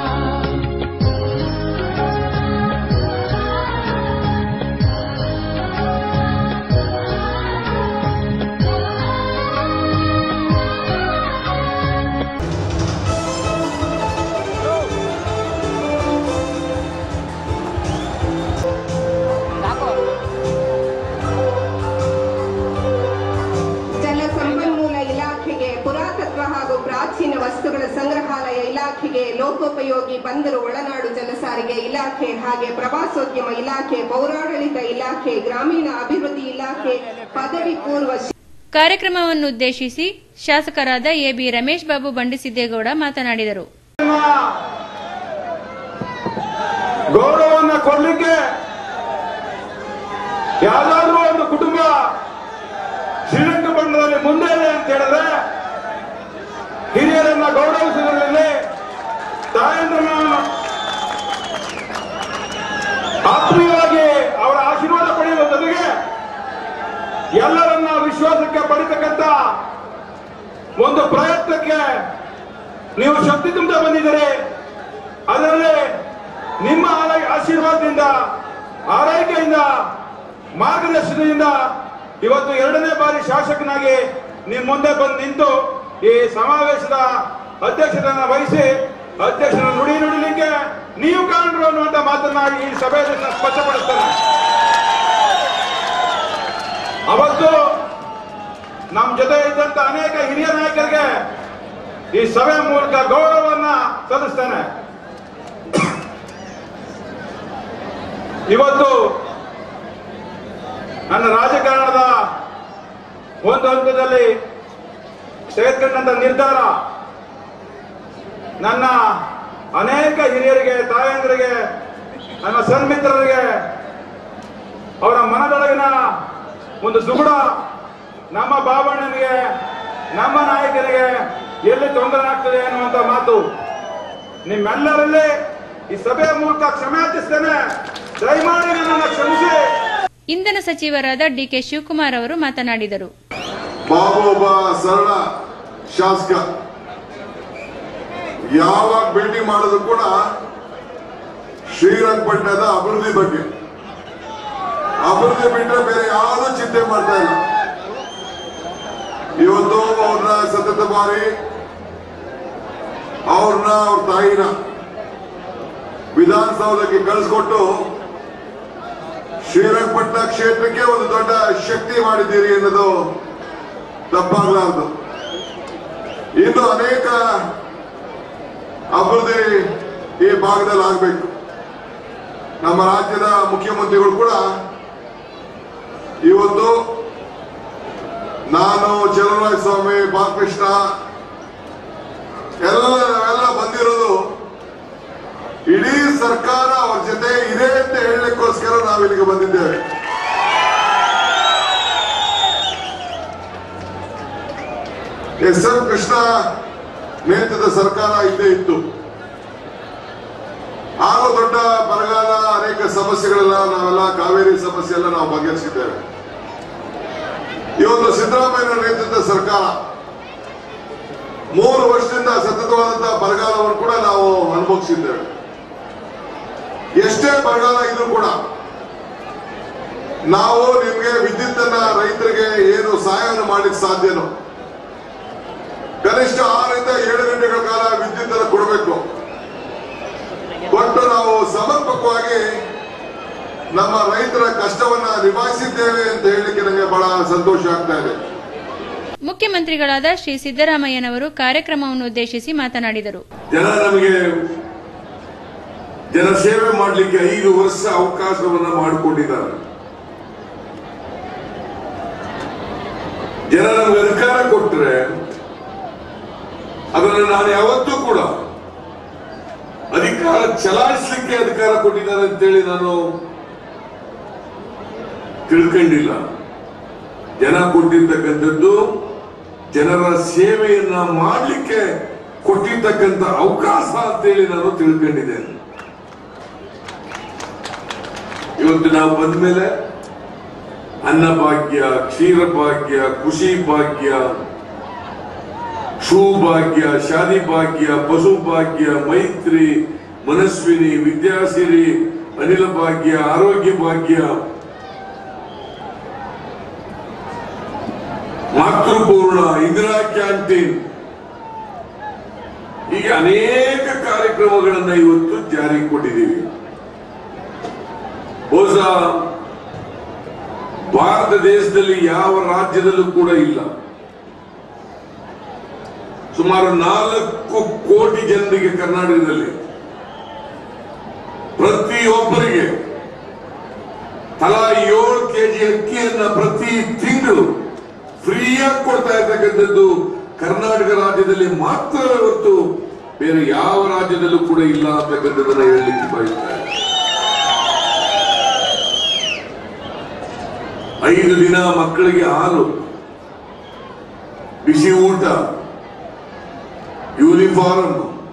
ಜಲಸಂಪನ್ಮೂಲ ಇಲಾಖೆಗೆ ಪುರಾತತ್ವ ಹಾಗೂ ಪ್ರಾಚೀನ ವಸ್ತುಗಳ ಸಂಗ್ರಹಾಲಯ ಇಲಾಖೆಗೆ ಲೋಕೋಪಯೋಗಿ ಬಂದರು ಒಳನಾಡು ಜಲಸಾರಿಗೆ ಇಲಾಖೆ ಹಾಗೆ ಪ್ರವಾಸೋದ್ಯಮ ಇಲಾಖೆ ಪೌರಾಡಳಿತ ಇಲಾಖೆ ಗ್ರಾಮೀಣ ಅಭಿವೃದ್ಧಿ ಇಲಾಖೆ ಪದವಿ ಪೂರ್ವ ಶಿ- ಕಾರ್ಯಕ್ರಮವನ್ನುದ್ದೇಶಿಸಿ ಶಾಸಕರಾದ ಎಬಿ ರಮೇಶ್ ಬಾಬು ಬಂಡಿಸಿದ್ದೇಗೌಡ ಮಾತನಾಡಿದರು ಗೌರವವನ್ನ ಕೊಡ್ಲಿಕ್ಕೆ ಯಾವ್ದಾದ್ರೂ ಒಂದು ಕುಟುಂಬ ಶ್ರೀರಂಗಪಟ್ಟಣದಲ್ಲಿ ಮುಂದೆ ಇದೆ ಅಂತ ಹೇಳಿದ್ರೆ ಹಿರಿಯರನ್ನ ಗೌರವಿಸುವುದರಲ್ಲಿ ತಾಯಂದ್ರನ್ನ ಆತ್ಮೀಯವಾಗಿ ಅವರ ಆಶೀರ್ವಾದ ಪಡೆಯುವ ಜೊತೆಗೆ ಎಲ್ಲರನ್ನ ವಿಶ್ವಾಸಕ್ಕೆ ಪಡಿತಕ್ಕಂತ ಒಂದು ಪ್ರಯತ್ನಕ್ಕೆ ನೀವು ಶಕ್ತಿ ತುಂಬುತ್ತಾ ಬಂದಿದ್ದೀರಿ ಅದರಲ್ಲಿ ನಿಮ್ಮ ಆರೈ- ಆಶೀರ್ವಾದದಿಂದ ಆರೈಕೆಯಿಂದ ಮಾರ್ಗದರ್ಶನದಿಂದ ಇವತ್ತು ಎರಡನೇ ಬಾರಿ ಶಾಸಕನಾಗಿ ನಿಮ್ಮ ಮುಂದೆ ಬಂದು ನಿಂತು ಈ ಸಮಾವೇಶದ ಅಧ್ಯಕ್ಷರನ್ನ ವಹಿಸಿ ಅಧ್ಯಕ್ಷರ ನುಡಿ ನುಡಿಲಿಕ್ಕೆ ನೀವು ಕಾರಣರು ಅನ್ನುವಂತ ಮಾತನ್ನ ಈ ಸಭೆಯಲ್ಲಿ ನಾನು ಸ್ಪಷ್ಟಪಡಿಸ್ತೇನೆ ಅವತ್ತು ನಮ್ಮ ಜೊತೆ ಇದ್ದಂತ ಅನೇಕ ಹಿರಿಯ ನಾಯಕರಿಗೆ ಈ ಸಭೆ ಮೂಲಕ ಗೌರವವನ್ನ ಸಲ್ಲಿಸ್ತೇನೆ ಇವತ್ತು ನನ್ನ ರಾಜಕಾರಣದ ಒಂದು ಹಂತದಲ್ಲಿ ತೆಗೆದುಕೊಂಡಂತ ನಿರ್ಧಾರ ನನ್ನ ಅನೇಕ ಹಿರಿಯರಿಗೆ ತಾಯಂದಿರಿಗೆ ನನ್ನ ಸನ್ಮಿತ್ರರಿಗೆ ಅವರ ಮನದೊಳಗಿನ ಒಂದು ಸುಗುಡ ನಮ್ಮ ಬಾಬಣ್ಣನಿಗೆ ನಮ್ಮ ನಾಯಕನಿಗೆ ಎಲ್ಲಿ ತೊಂದರೆ ಆಗ್ತದೆ ಅನ್ನುವಂತ ಮಾತು ನಿಮ್ಮೆಲ್ಲರಲ್ಲಿ ಈ ಸಭೆಯ ಮೂಲಕ ಕ್ಷಮಾಚಿಸ್ತೇನೆ ದಯಮಾಡಿ ನನ್ನನ್ನು ಕ್ಷಮಿಸಿ ಇಂಧನ ಸಚಿವರಾದ ಡಿಕೆ ಶಿವಕುಮಾರ್ ಅವರು ಮಾತನಾಡಿದರು ಬಾಬು ಒಬ್ಬ ಸರಳ ಶಾಸಕ ಯಾವಾಗ ಭೇಟಿ ಮಾಡಿದ್ರು ಕೂಡ ಶ್ರೀರಂಗಪಟ್ಟಣದ ಅಭಿವೃದ್ಧಿ ಬಗ್ಗೆ ಅಭಿವೃದ್ಧಿ ಬಿಟ್ಟರೆ ಬೇರೆ ಯಾರು ಚಿಂತೆ ಮಾಡ್ತಾ ಇಲ್ಲ ಇವತ್ತು ಅವ್ರನ್ನ ಸತತ ಬಾರಿ ಅವ್ರನ್ನ ಅವ್ರ ತಾಯಿನ ವಿಧಾನಸೌಧಕ್ಕೆ ಕಳಿಸ್ಕೊಟ್ಟು ಶ್ರೀರಂಗಪಟ್ಟಣ ಕ್ಷೇತ್ರಕ್ಕೆ ಒಂದು ದೊಡ್ಡ ಶಕ್ತಿ ಮಾಡಿದ್ದೀರಿ ಅನ್ನೋದು ತಪ್ಪಾಗಲಾರದು ಇನ್ನು ಅನೇಕ ಅಭಿವೃದ್ಧಿ ಈ ಭಾಗದಲ್ಲಿ ಆಗಬೇಕು ನಮ್ಮ ರಾಜ್ಯದ ಮುಖ್ಯಮಂತ್ರಿಗಳು ಕೂಡ ಇವತ್ತು ನಾನು ಚಲರಾಯ ಸ್ವಾಮಿ ಬಾಲಕೃಷ್ಣ ಎಲ್ಲ ನಾವೆಲ್ಲ ಬಂದಿರೋದು ಇಡೀ ಸರ್ಕಾರ ಅವ್ರ ಜೊತೆ ಇದೆ ಅಂತ ಹೇಳಲಿಕ್ಕೋಸ್ಕರ ನಾವು ಇಲ್ಲಿಗೆ ಬಂದಿದ್ದೇವೆ ಎಸ್ ಎಂ ಕೃಷ್ಣ ನೇತೃತ್ವದ ಸರ್ಕಾರ ಇದ್ದೇ ಇತ್ತು ಆಗ ದೊಡ್ಡ ಬರಗಾಲ ಅನೇಕ ಸಮಸ್ಯೆಗಳೆಲ್ಲ ನಾವೆಲ್ಲ ಕಾವೇರಿ ಸಮಸ್ಯೆ ಎಲ್ಲ ನಾವು ಬಗೆಹರಿಸಿದ್ದೇವೆ ಇವತ್ತು ಸಿದ್ದರಾಮಯ್ಯ ನೇತೃತ್ವದ ಸರ್ಕಾರ ಮೂರು ವರ್ಷದಿಂದ ಸತತವಾದಂತಹ ಬರಗಾಲವನ್ನು ಕೂಡ ನಾವು ಅನುಭವಿಸಿದ್ದೇವೆ ಎಷ್ಟೇ ಬರಗಾಲ ಇದ್ರೂ ಕೂಡ ನಾವು ನಿಮ್ಗೆ ವಿದ್ಯುತ್ತನ್ನ ರೈತರಿಗೆ ಏನು ಸಹಾಯವನ್ನು ಮಾಡ್ಲಿಕ್ಕೆ ಸಾಧ್ಯನೋ ಕನಿಷ್ಠ ಆರರಿಂದ ಏಳು ಗಂಟೆಗಳ ಕಾಲ ವಿದ್ಯುತ್ ಅನ್ನು ಕೊಡಬೇಕು ಕೊಟ್ಟು ನಾವು ಸಮರ್ಪಕವಾಗಿ ನಮ್ಮ ರೈತರ ಕಷ್ಟವನ್ನ ನಿಭಾಯಿಸಿದ್ದೇವೆ ಅಂತ ಹೇಳಲಿಕ್ಕೆ ನನಗೆ ಬಹಳ ಸಂತೋಷ ಆಗ್ತಾ ಇದೆ ಮುಖ್ಯಮಂತ್ರಿಗಳಾದ ಶ್ರೀ ಸಿದ್ದರಾಮಯ್ಯನವರು ಕಾರ್ಯಕ್ರಮವನ್ನು ಉದ್ದೇಶಿಸಿ ಮಾತನಾಡಿದರು ಜನ ನಮಗೆ ಜನ ಸೇವೆ ಮಾಡಲಿಕ್ಕೆ ಐದು ವರ್ಷ ಅವಕಾಶವನ್ನ ಮಾಡಿಕೊಂಡಿದ್ದಾರೆ ಜನ ನಮ್ಗೆ ಅಧಿಕಾರ ಕೊಟ್ಟರೆ ಅದನ್ನು ನಾನು ಯಾವತ್ತೂ ಕೂಡ ಅಧಿಕಾರ ಚಲಾಯಿಸಲಿಕ್ಕೆ ಅಧಿಕಾರ ಕೊಟ್ಟಿದ್ದಾರೆ ಅಂತೇಳಿ ನಾನು ತಿಳ್ಕೊಂಡಿಲ್ಲ ಜನ ಕೊಟ್ಟಿರ್ತಕ್ಕಂಥದ್ದು ಜನರ ಸೇವೆಯನ್ನ ಮಾಡಲಿಕ್ಕೆ ಕೊಟ್ಟಿರ್ತಕ್ಕಂಥ ಅವಕಾಶ ಅಂತೇಳಿ ನಾನು ತಿಳ್ಕೊಂಡಿದ್ದೇನೆ ಇವತ್ತು ನಾವು ಬಂದ್ಮೇಲೆ ಅನ್ನಭಾಗ್ಯ ಕ್ಷೀರ ಭಾಗ್ಯ ಖುಷಿ ಭಾಗ್ಯ ಶೂ ಭಾಗ್ಯ ಶಾದಿ ಭಾಗ್ಯ ಪಶು ಭಾಗ್ಯ ಮೈತ್ರಿ ಮನಸ್ವಿನಿ ವಿದ್ಯಾಸಿರಿ ಅನಿಲ ಭಾಗ್ಯ ಆರೋಗ್ಯ ಭಾಗ್ಯ ಮಾತೃಪೂರ್ಣ ಇಂದಿರಾ ಕ್ಯಾಂಟೀನ್ ಹೀಗೆ ಅನೇಕ ಕಾರ್ಯಕ್ರಮಗಳನ್ನ ಇವತ್ತು ಜಾರಿಗೆ ಕೊಟ್ಟಿದ್ದೀವಿ ಬಹುಶಃ ಭಾರತ ದೇಶದಲ್ಲಿ ಯಾವ ರಾಜ್ಯದಲ್ಲೂ ಕೂಡ ಇಲ್ಲ ಸುಮಾರು ನಾಲ್ಕು ಕೋಟಿ ಜನರಿಗೆ ಕರ್ನಾಟಕದಲ್ಲಿ ಪ್ರತಿಯೊಬ್ಬರಿಗೆ ತಲಾ ಏಳು ಕೆಜಿ ಅಕ್ಕಿಯನ್ನ ಪ್ರತಿ ತಿಂಗಳು ಫ್ರೀಯಾಗಿ ಕೊಡ್ತಾ ಇರ್ತಕ್ಕಂಥದ್ದು ಕರ್ನಾಟಕ ರಾಜ್ಯದಲ್ಲಿ ಮಾತ್ರ ಹೊರತು ಬೇರೆ ಯಾವ ರಾಜ್ಯದಲ್ಲೂ ಕೂಡ ಇಲ್ಲ ಅಂತಕ್ಕಂಥದ್ದನ್ನ ಹೇಳಲಿಕ್ಕೆ ಬಯಸ್ತಾರೆ ಐದು ದಿನ ಮಕ್ಕಳಿಗೆ ಹಾಲು ಬಿಸಿ ಊಟ ಯೂನಿಫಾರ್ಮ್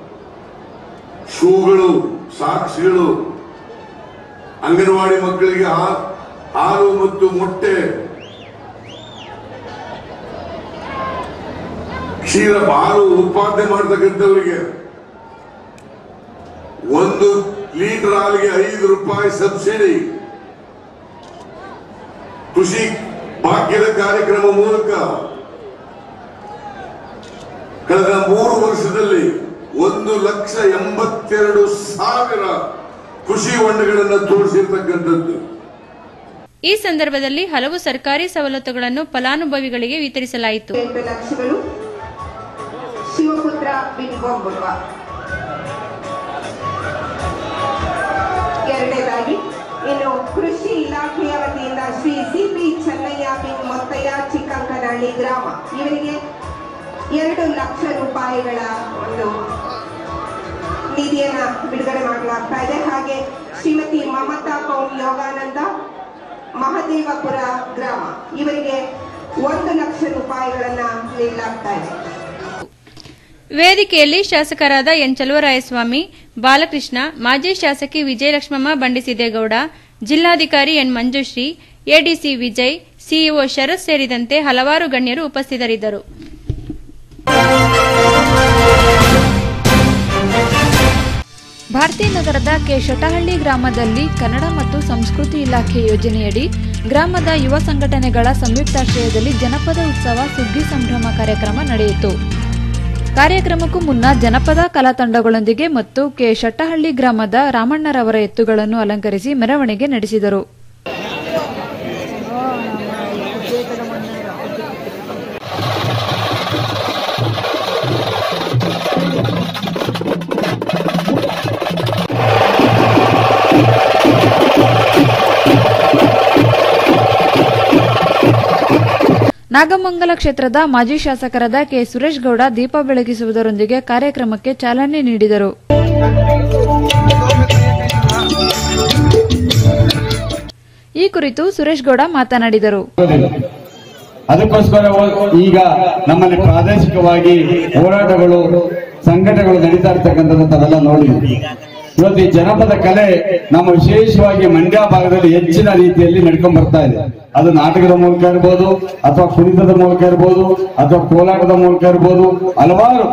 ಶೂಗಳು ಸಾಕ್ಸ್ಗಳು ಅಂಗನವಾಡಿ ಮಕ್ಕಳಿಗೆ ಹಾ- ಹಾಲು ಮತ್ತು ಮೊಟ್ಟೆ ಕ್ಷೀರ ಹಾಲು ಉತ್ಪಾದನೆ ಮಾಡತಕ್ಕಂಥವರಿಗೆ ಒಂದು ಲೀಟರ್ ಹಾಲಿಗೆ ಐದು ರೂಪಾಯಿ ಸಬ್ಸಿಡಿ ಕೃಷಿ ಭಾಗ್ಯದ ಕಾರ್ಯಕ್ರಮ ಮೂಲಕ ಕಳೆದ ಮೂರು ವರ್ಷದಲ್ಲಿ ಒಂದು ಲಕ್ಷ ಎಂಬತ್ತೆರಡು ಸಾವಿರ ಕೃಷಿ ಹೊಂಡಗಳನ್ನು ತೋರಿಸಿರ್ತಕ್ಕಂಥದ್ದು ಈ ಸಂದರ್ಭದಲ್ಲಿ ಹಲವು ಸರ್ಕಾರಿ ಸವಲತ್ತುಗಳನ್ನು ಫಲಾನುಭವಿಗಳಿಗೆ ವಿತರಿಸಲಾಯಿತು ಎಂಟು ಲಕ್ಷಗಳು ಶಿವಪುತ್ರ ಬಿನ್ಗೊಂಬುವ ಎರಡನೇದಾಗಿ ಇನ್ನು ಕೃಷಿ ಇಲಾಖೆಯ ವತಿಯಿಂದ ಶ್ರೀ ಸಿಪಿ ಚೆನ್ನಯ್ಯ ಬಿನ್ ಮೊತ್ತಯ್ಯ ಚಿಕ್ಕಂಕನಹಳ್ಳಿ ಗ್ರಾಮ ಇವರಿಗೆ ಎರಡು ಲಕ್ಷ ರೂಪಾಯಿಗಳ ಒಂದು ನಿಧಿಯನ್ನ ಬಿಡುಗಡೆ ಮಾಡಲಾಗ್ತಾ ಇದೆ ಹಾಗೆ ಶ್ರೀಮತಿ ಮಮತಾ ಕೌನ್ ಯೋಗಾನಂದ ಮಹದೇವಪುರ ಗ್ರಾಮ ಇವರಿಗೆ ಒಂದು ಲಕ್ಷ ರೂಪಾಯಿಗಳನ್ನ ನೀಡಲಾಗ್ತಾ ಇದೆ ವೇದಿಕೆಯಲ್ಲಿ ಶಾಸಕರಾದ ಎನ್ ಚಲುವರಾಯಸ್ವಾಮಿ ಬಾಲಕೃಷ್ಣ ಮಾಜಿ ಶಾಸಕಿ ವಿಜಯಲಕ್ಷ್ಮಮ್ಮ ಬಂಡಿಸಿದ್ದೇಗೌಡ ಜಿಲ್ಲಾಧಿಕಾರಿ ಎನ್ ಮಂಜುಶ್ರೀ ಎಡಿಸಿ ವಿಜಯ್ ಸಿಇಒ ಶರತ್ ಸೇರಿದಂತೆ ಹಲವಾರು ಗಣ್ಯರು ಉಪಸ್ಥಿತರಿದ್ದರು ಭಾರತೀ ನಗರದ ಕೆ ಶಟಹಳ್ಳಿ ಗ್ರಾಮದಲ್ಲಿ ಕನ್ನಡ ಮತ್ತು ಸಂಸ್ಕೃತಿ ಇಲಾಖೆ ಯೋಜನೆಯಡಿ ಗ್ರಾಮದ ಯುವ ಸಂಘಟನೆಗಳ ಸಂಯುಕ್ತಾಶ್ರಯದಲ್ಲಿ ಜನಪದ ಉತ್ಸವ ಸುಗ್ಗಿ ಸಂಭ್ರಮ ಕಾರ್ಯಕ್ರಮ ನಡೆಯಿತು ಕಾರ್ಯಕ್ರಮಕ್ಕೂ ಮುನ್ನ ಜನಪದ ಕಲಾ ತಂಡಗಳೊಂದಿಗೆ ಮತ್ತು ಕೆ ಶಟ್ಟಹಳ್ಳಿ ಗ್ರಾಮದ ರಾಮಣ್ಣರವರ ಎತ್ತುಗಳನ್ನು ಅಲಂಕರಿಸಿ ಮೆರವಣಿಗೆ ನಡೆಸಿದರು ನಾಗಮಂಗಲ ಕ್ಷೇತ್ರದ ಮಾಜಿ ಶಾಸಕರಾದ ಕೆ ಸುರೇಶ್ ಗೌಡ ದೀಪ ಬೆಳಗಿಸುವುದರೊಂದಿಗೆ ಕಾರ್ಯಕ್ರಮಕ್ಕೆ ಚಾಲನೆ ನೀಡಿದರು ಈ ಕುರಿತು ಸುರೇಶ್ ಗೌಡ ಮಾತನಾಡಿದರು ಅದಕ್ಕೋಸ್ಕರ ಈಗ ನಮ್ಮಲ್ಲಿ ಪ್ರಾದೇಶಿಕವಾಗಿ ಹೋರಾಟಗಳು ಸಂಘಟನೆಗಳು ನಡೀತಾ ಇರ್ತಕ್ಕಂಥದ್ದು ತಾವೆಲ್ಲ ನೋಡಿದ್ವಿ ಇವತ್ತು ಈ ಜನಪದ ಕಲೆ ನಮ್ಮ ವಿಶೇಷವಾಗಿ ಮಂಡ್ಯ ಭಾಗದಲ್ಲಿ ಹೆಚ್ಚಿನ ರೀತಿಯಲ್ಲಿ ನಡ್ಕೊಂಡ್ ಬರ್ತಾ ಇದೆ ಅದು ನಾಟಕದ ಮೂಲಕ ಇರ್ಬೋದು ಅಥವಾ ಕುಣಿತದ ಮೂಲಕ ಇರ್ಬೋದು ಅಥವಾ ಕೋಲಾಟದ ಮೂಲಕ ಇರ್ಬೋದು ಹಲವಾರು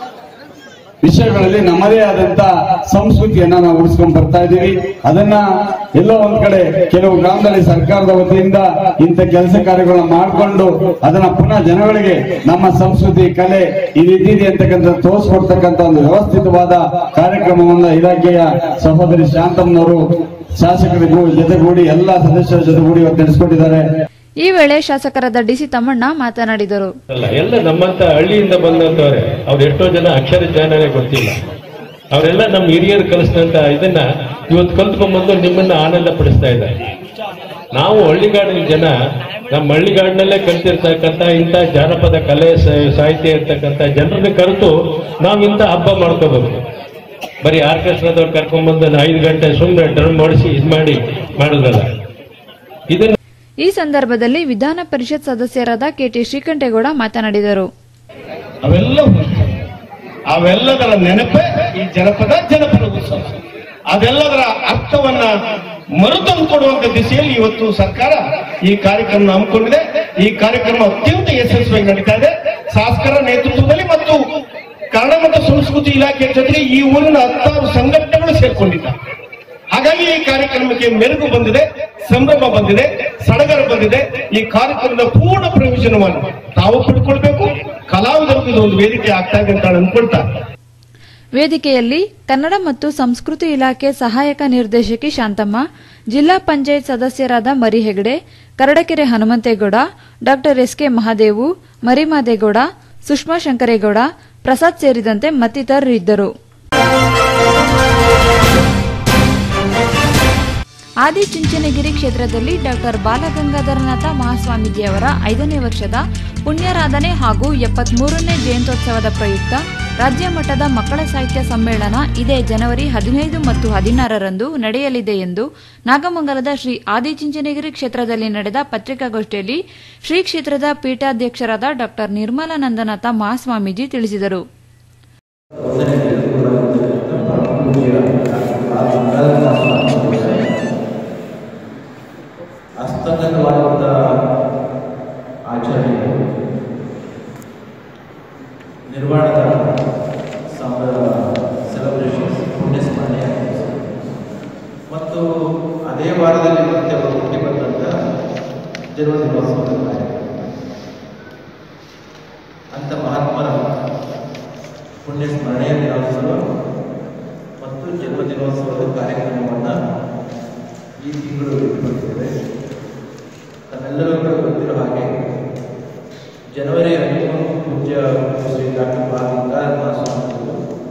ವಿಷಯಗಳಲ್ಲಿ ನಮ್ಮದೇ ಆದಂತ ಸಂಸ್ಕೃತಿಯನ್ನ ನಾವು ಉಳಿಸ್ಕೊಂಡ್ ಬರ್ತಾ ಇದ್ದೀವಿ ಅದನ್ನ ಎಲ್ಲೋ ಒಂದ್ ಕಡೆ ಕೆಲವು ಗ್ರಾಮದಲ್ಲಿ ಸರ್ಕಾರದ ವತಿಯಿಂದ ಇಂಥ ಕೆಲಸ ಕಾರ್ಯಗಳನ್ನ ಮಾಡಿಕೊಂಡು ಅದನ್ನ ಪುನಃ ಜನಗಳಿಗೆ ನಮ್ಮ ಸಂಸ್ಕೃತಿ ಕಲೆ ಈ ರೀತಿ ಇದೆ ಅಂತಕ್ಕಂಥ ತೋರಿಸ್ಕೊಡ್ತಕ್ಕಂಥ ಒಂದು ವ್ಯವಸ್ಥಿತವಾದ ಕಾರ್ಯಕ್ರಮವನ್ನ ಇಲಾಖೆಯ ಸಹೋದರಿ ಶಾಂತಮ್ಮನವರು ಶಾಸಕರಿಗೂ ಜೊತೆಗೂಡಿ ಎಲ್ಲಾ ಸದಸ್ಯರ ಜೊತೆಗೂಡಿ ಇವತ್ತು ನಡೆಸ್ಕೊಟ್ಟಿದ್ದಾರೆ ಈ ವೇಳೆ ಶಾಸಕರಾದ ಡಿಸಿ ತಮ್ಮಣ್ಣ ಮಾತನಾಡಿದರು ಅಲ್ಲ ಎಲ್ಲ ನಮ್ಮಂತ ಹಳ್ಳಿಯಿಂದ ಬಂದಂತವ್ರೆ ಅವ್ರು ಎಷ್ಟೋ ಜನ ಅಕ್ಷರ ಜ್ಞಾನನೇ ಗೊತ್ತಿಲ್ಲ ಅವರೆಲ್ಲ ನಮ್ಮ ಹಿರಿಯರು ಕಲಿಸಿದಂತ ಇದನ್ನ ಇವತ್ತು ಕಲ್ತ್ಕೊಂಡ್ಬಂದು ನಿಮ್ಮನ್ನ ಆನಂದ ಪಡಿಸ್ತಾ ಇದ್ದಾರೆ ನಾವು ಹಳ್ಳಿಗಾಡಿನ ಜನ ನಮ್ಮ ಹಳ್ಳಿಗಾಡಿನಲ್ಲೇ ಕಲ್ತಿರ್ತಕ್ಕಂಥ ಇಂಥ ಜಾನಪದ ಕಲೆ ಸ- ಸಾಹಿತ್ಯ ಇರ್ತಕ್ಕಂಥ ಜನರನ್ನ ಕರೆತು ನಾವು ಇಂಥ ಹಬ್ಬ ಮಾಡ್ಕೋಬೇಕು ಬರೀ ಆರ್ಕೆಸ್ಟ್ರಾದವ್ರು ಕರ್ಕೊಂಡ್ಬಂದು ಐದು ಗಂಟೆ ಸುಮ್ಮನೆ ಡ್ರಮ್ ಮಾಡಿಸಿ ಇದು ಮಾಡಿ ಮಾಡೋದಲ್ಲ ಇದನ್ನ ಈ ಸಂದರ್ಭದಲ್ಲಿ ವಿಧಾನ ಪರಿಷತ್ ಸದಸ್ಯರಾದ ಕೆಟಿ ಶ್ರೀಕಂಠೇಗೌಡ ಮಾತನಾಡಿದರು ಅವೆಲ್ಲ ಉಂಟು. ಅವೆಲ್ಲದರ ನೆನಪೇ ಈ ಜನಪದ ಜನಪದ ಉತ್ಸವ ಅದೆಲ್ಲದರ ಅರ್ಥವನ್ನ ಮರುತಂದು ಕೊಡುವಂತ ದಿಸೆಯಲ್ಲಿ ಇವತ್ತು ಸರ್ಕಾರ ಈ ಕಾರ್ಯಕ್ರಮ ಹಮ್ಮಿಕೊಂಡಿದೆ ಈ ಕಾರ್ಯಕ್ರಮ ಅತ್ಯಂತ ಯಶಸ್ವಿಯಾಗಿ ನಡೀತಾ ಇದೆ ಶಾಸಕರ ನೇತೃತ್ವದಲ್ಲಿ ಮತ್ತು ಕನ್ನಡ ಮತ್ತು ಸಂಸ್ಕೃತಿ ಇಲಾಖೆ ಜೊತೆಗೆ ಈ ಊರಿನ ಹತ್ತಾರು ಸಂಘಟನೆಗಳು ಸೇರ್ಕೊಂಡಿದ್ದಾರೆ ಹಾಗಾಗಿ ಈ ಕಾರ್ಯಕ್ರಮಕ್ಕೆ ಮೆರುಗು ಬಂದಿದೆ ಸಂಭ್ರಮ ಬಂದಿದೆ ಸಡಗರ ಬಂದಿದೆ ಈ ಕಾರ್ಯಕ್ರಮದ ಪೂರ್ಣ ಪ್ರಯೋಜನವನ್ನು ತಾವು ಪಡ್ಕೊಳ್ಬೇಕು ಕಲಾವಿದರಿಗೂ ಇದು ಒಂದು ವೇದಿಕೆ ಆಗ್ತಾ ಇದೆ ಅಂತ ಅನ್ಕೊಳ್ತಾ ವೇದಿಕೆಯಲ್ಲಿ ಕನ್ನಡ ಮತ್ತು ಸಂಸ್ಕೃತಿ ಇಲಾಖೆ ಸಹಾಯಕ ನಿರ್ದೇಶಕಿ ಶಾಂತಮ್ಮ ಜಿಲ್ಲಾ ಪಂಚಾಯತ್ ಸದಸ್ಯರಾದ ಮರಿ ಹೆಗಡೆ ಕರಡಕೆರೆ ಹನುಮಂತೇಗೌಡ ಡಾ ಎಸ್ ಕೆ ಮಹಾದೇವು ಮರಿಮಾದೇಗೌಡ ಸುಷ್ಮಾ ಶಂಕರೇಗೌಡ ಪ್ರಸಾದ್ ಸೇರಿದಂತೆ ಮತ್ತಿತರರಿದ್ದರು ಆದಿಚುಂಚನಗಿರಿ ಕ್ಷೇತ್ರದಲ್ಲಿ ಡಾಕ್ಟರ್ ಬಾಲಗಂಗಾಧರನಾಥ ಮಹಾಸ್ವಾಮೀಜಿಯವರ ಐದನೇ ವರ್ಷದ ಪುಣ್ಯಾರಾಧನೆ ಹಾಗೂ ಎಪ್ಪತ್ಮೂರನೇ ಜಯಂತ್ಯೋತ್ಸವದ ಪ್ರಯುಕ್ತ ರಾಜ್ಯ ಮಟ್ಟದ ಮಕ್ಕಳ ಸಾಹಿತ್ಯ ಸಮ್ಮೇಳನ ಇದೇ ಜನವರಿ ಹದಿನೈದು ಮತ್ತು ಹದಿನಾರರಂದು ನಡೆಯಲಿದೆ ಎಂದು ನಾಗಮಂಗಲದ ಶ್ರೀ ಆದಿಚುಂಚನಗಿರಿ ಕ್ಷೇತ್ರದಲ್ಲಿ ನಡೆದ ಪತ್ರಿಕಾಗೋಷ್ಠಿಯಲ್ಲಿ ಶ್ರೀ ಕ್ಷೇತ್ರದ ಪೀಠಾಧ್ಯಕ್ಷರಾದ ಡಾಕ್ಟರ್ ನಿರ್ಮಲಾನಂದನಾಥ ಮಹಾಸ್ವಾಮೀಜಿ ತಿಳಿಸಿದರು ಹಸ್ತಗತವಾದಂಥ ಆಚರಣೆ ನಿರ್ಮಾಣದ ಸೆಲೆಬ್ರೇಷನ್ಸ್ ಪುಣ್ಯ ಸ್ಮರಣೆ ಮತ್ತು ಅದೇ ವಾರದಲ್ಲಿ ಮತ್ತೆ ಅವರು ಹುಟ್ಟಿ ಬಂದಂಥ ಜನ್ಮದಿನೋತ್ಸವದ ಕಾರ್ಯಕ್ರಮ ಅಂಥ ಮಹಾತ್ಮರ ಪುಣ್ಯ ಸ್ಮರಣೆಯ ದಿನೋತ್ಸವ ಮತ್ತು ಜನ್ಮದಿನೋತ್ಸವದ ಕಾರ್ಯಕ್ರಮವನ್ನು ಈ ತಿಂಗಳು ಇಟ್ಕೊಂಡಿದ್ದೇವೆ ತಮ್ಮೆಲ್ಲರಿಗೂ ಗೊತ್ತಿರೋ ಹಾಗೆ ಜನವರಿ ಹದಿಮೂರು ಪೂಜ್ಯ ಶ್ರೀ ಡಾಕ್ಟರ್ ಬಾಲಗಂಗಾಧರ ಸ್ವಾಮಿಗಳು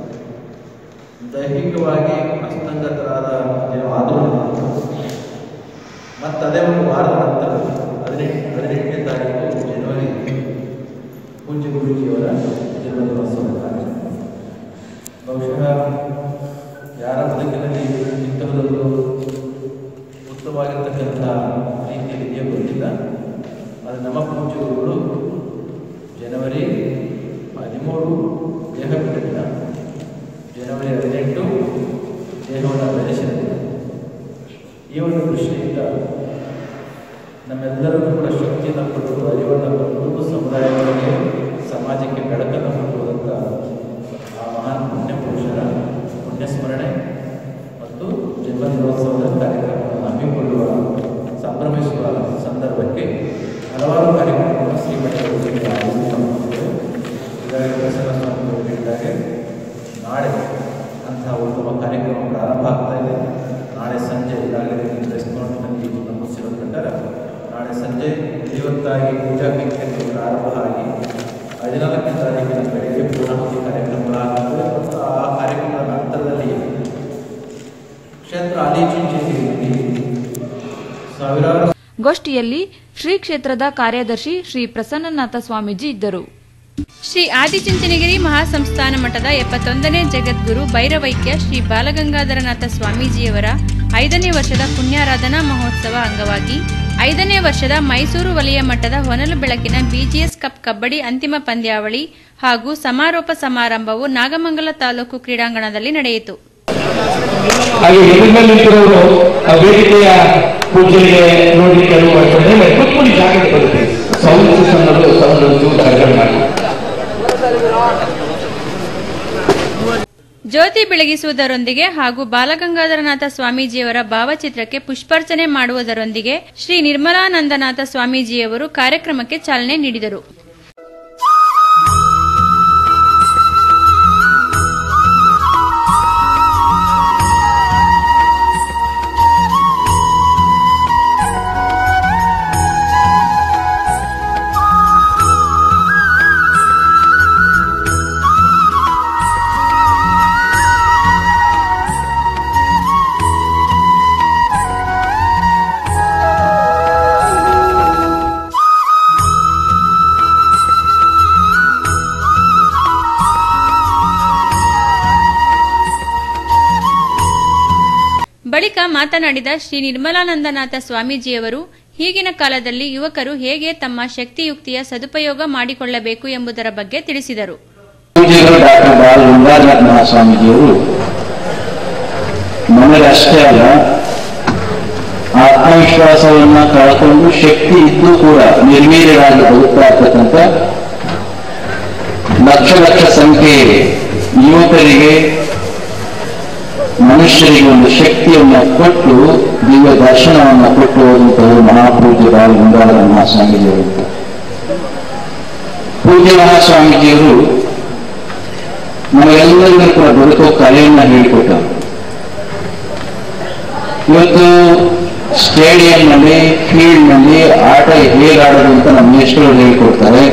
ದೈಹಿಕವಾಗಿ ಅಸ್ತಂಗತರಾದ ಏನೋ ಆದರೂ ಮತ್ತು ಅದೇ ಒಂದು ವಾರದ ನಂತರ ಹದಿನೆಂಟು ಹದಿನೆಂಟನೇ ತಾರೀಕು ಜನವರಿ ಪೂಜ್ಯ ಗುರುಜಿಯವರ ಜನ್ಮದಿನೋತ್ಸವ ಕಾರ್ಯಕ್ರಮ ಬಹುಶಃ ಯಾರ ಬದುಕಿನಲ್ಲಿ ಇಂಥದ್ದೊಂದು ಉತ್ತಮವಾಗಿರ್ತಕ್ಕಂಥ ರೀತಿಯಲ್ಲಿ ಇದೆಯೋ ಗೊತ್ತಿಲ್ಲ ಅದು ನಮ್ಮ ಪೂಜ್ಯ ಗುರುಗಳು ಜನವರಿ ಹದಿಮೂರು ದೇಹ ಬಿಟ್ಟ ದಿನ ಜನವರಿ ಹದಿನೆಂಟು ದೇಹವನ್ನು ಬೆಳೆಸಿದ ದಿನ ಈ ಒಂದು ದೃಷ್ಟಿಯಿಂದ ನಮ್ಮೆಲ್ಲರಿಗೂ ಕೂಡ ಶಕ್ತಿಯನ್ನು ಕೊಟ್ಟು ಅರಿವನ್ನು ಕೊಟ್ಟು ಸಮುದಾಯಗಳಿಗೆ ಸಮಾಜಕ್ಕೆ ಬೆಳಕನ್ನು ಕೊಡುವಂಥ ಆ ಮಹಾನ್ ಪುಣ್ಯ ಪುರುಷರ ಪುಣ್ಯ ಸ್ಮರಣೆ ಮತ್ತು ಜನ್ಮದಿನೋತ್ಸವದ ಕಾರ್ಯಕ್ರಮವನ್ನು ಹಮ್ಮಿಕೊಳ್ಳುವ ಸಂಭ್ರಮಿಸುವ ಸಂದರ್ಭಕ್ಕೆ ಹಲವಾರು ಕಾರ್ಯಕ್ರಮಗಳನ್ನು ಶ್ರೀಮಠಗಳು ಈಗಾಗಲೇ ಪ್ರಸನ್ನ ಸ್ವಾಮಿಗಳು ಹೇಳಿದಾಗೆ ನಾಳೆ ಅಂತಹ ಉತ್ತಮ ಕಾರ್ಯಕ್ರಮ ಪ್ರಾರಂಭ ಆಗ್ತಾ ಇದೆ ನಾಳೆ ಸಂಜೆ ಈಗಾಗಲೇ ಪ್ರೆಸ್ ನೋಟ್ನಲ್ಲಿ ನಮೂದಿಸಿರೋ ಪ್ರಕಾರ ನಾಳೆ ಸಂಜೆ ಇವತ್ತಾಗಿ ಪೂಜಾ ಕೈಂಕರ್ಯಗಳು ಪ್ರಾರಂಭ ಆಗಿ ಹದಿನಾಲ್ಕನೇ ತಾರೀಕಿನ ಬೆಳಗ್ಗೆ ಪೂರ್ಣಾಹುತಿ ಕಾರ್ಯಕ್ರಮಗಳಾಗುತ್ತವೆ ಮತ್ತು ಆ ಕಾರ್ಯಕ್ರಮದ ನಂತರದಲ್ಲಿ ಕ್ಷೇತ್ರ ಆಲಿಚಿಂಚೆಯಲ್ಲಿ ಸಾವಿರಾರು ಗೋಷ್ಠಿಯಲ್ಲಿ ಶ್ರೀ ಕ್ಷೇತ್ರದ ಕಾರ್ಯದರ್ಶಿ ಶ್ರೀ ಪ್ರಸನ್ನನಾಥ ಸ್ವಾಮೀಜಿ ಇದ್ದರು ಶ್ರೀ ಆದಿಚುಂಚನಗಿರಿ ಮಹಾಸಂಸ್ಥಾನ ಮಠದ ಎಪ್ಪತ್ತೊಂದನೇ ಜಗದ್ಗುರು ಭೈರವೈಕ್ಯ ಶ್ರೀ ಬಾಲಗಂಗಾಧರನಾಥ ಸ್ವಾಮೀಜಿಯವರ ಐದನೇ ವರ್ಷದ ಪುಣ್ಯಾರಾಧನಾ ಮಹೋತ್ಸವ ಅಂಗವಾಗಿ ಐದನೇ ವರ್ಷದ ಮೈಸೂರು ವಲಯ ಮಟ್ಟದ ಹೊನಲು ಬೆಳಕಿನ ಬಿಜಿಎಸ್ ಕಪ್ ಕಬಡ್ಡಿ ಅಂತಿಮ ಪಂದ್ಯಾವಳಿ ಹಾಗೂ ಸಮಾರೋಪ ಸಮಾರಂಭವು ನಾಗಮಂಗಲ ತಾಲೂಕು ಕ್ರೀಡಾಂಗಣದಲ್ಲಿ ನಡೆಯಿತು ಹಾಗೆ ಎದುರುಗಡೆ ನಿಂತಿರೋರು ಆ ವೇದಿಕೆಯ ಪೂಜೆಗೆ ನೋಡ್ಲಿಕ್ಕೆ ಅನುವು ಮಾಡಿಕೊಂಡ್ರೆ ಕೂತ್ಕೊಂಡು ಜಾಗಕ್ಕೆ ಬರುತ್ತೆ ಸೌಂಡ್ ಸಿಸ್ಟಮ್ ಸೌಂಡ್ ಒಂಚೂರು ಕಡಿಮೆ ಮಾಡಿ ಜ್ಯೋತಿ ಬೆಳಗಿಸುವುದರೊಂದಿಗೆ ಹಾಗೂ ಬಾಲಗಂಗಾಧರನಾಥ ಸ್ವಾಮೀಜಿಯವರ ಭಾವಚಿತ್ರಕ್ಕೆ ಪುಷ್ಪಾರ್ಚನೆ ಮಾಡುವುದರೊಂದಿಗೆ ಶ್ರೀ ನಿರ್ಮಲಾನಂದನಾಥ ಸ್ವಾಮೀಜಿಯವರು ಕಾರ್ಯಕ್ರಮಕ್ಕೆ ಚಾಲನೆ ನೀಡಿದರು ಬಳಿಕ ಮಾತನಾಡಿದ ಶ್ರೀ ನಿರ್ಮಲಾನಂದನಾಥ ಸ್ವಾಮೀಜಿಯವರು ಈಗಿನ ಕಾಲದಲ್ಲಿ ಯುವಕರು ಹೇಗೆ ತಮ್ಮ ಶಕ್ತಿಯುಕ್ತಿಯ ಸದುಪಯೋಗ ಮಾಡಿಕೊಳ್ಳಬೇಕು ಎಂಬುದರ ಬಗ್ಗೆ ತಿಳಿಸಿದರು ಪೂಜ್ಯರು ಡಾಕ್ಟರ್ ಬಾಲ ಗಂಗಾಧರ ಮಹಾಸ್ವಾಮೀಜಿಯವರು ನಮಗೆ ಅಷ್ಟೇ ಅಲ್ಲ ಆತ್ಮವಿಶ್ವಾಸವನ್ನ ಕಳ್ಕೊಂಡು ಶಕ್ತಿ ಇದ್ದು ಕೂಡ ನಿರ್ವೀರ್ಯರಾಗಿ ಬದುಕ್ತಾ ಇರ್ತಕ್ಕಂಥ ಲಕ್ಷ ಲಕ್ಷ ಸಂಖ್ಯೆ ಯುವಕರಿಗೆ ಮನುಷ್ಯರಿಗೆ ಒಂದು ಶಕ್ತಿಯನ್ನು ಕೊಟ್ಟು ದಿವ್ಯ ದರ್ಶನವನ್ನು ಕೊಟ್ಟು ಹೋದಂಥವರು ಮಹಾಪೂಜ್ಯ ಬಾಲ ಗಂಗಾಧರ ಮಹಾಸ್ವಾಮೀಜಿಯವರು ಪೂಜ್ಯ ಮಹಾಸ್ವಾಮೀಜಿಯವರು ನಮಗೆಲ್ಲರಿಗೂ ಕೂಡ ಬದುಕೋ ಕಲೆಯನ್ನ ಹೇಳಿಕೊಟ್ಟರು ಇವತ್ತು ಸ್ಟೇಡಿಯಂನಲ್ಲಿ ಫೀಲ್ಡ್ನಲ್ಲಿ ಆಟ ಹೇಗೆ ಆಡೋದು ಅಂತ ನಮ್ಮ ಎಷ್ಟೋ ಹೇಳಿಕೊಡ್ತಾರೆ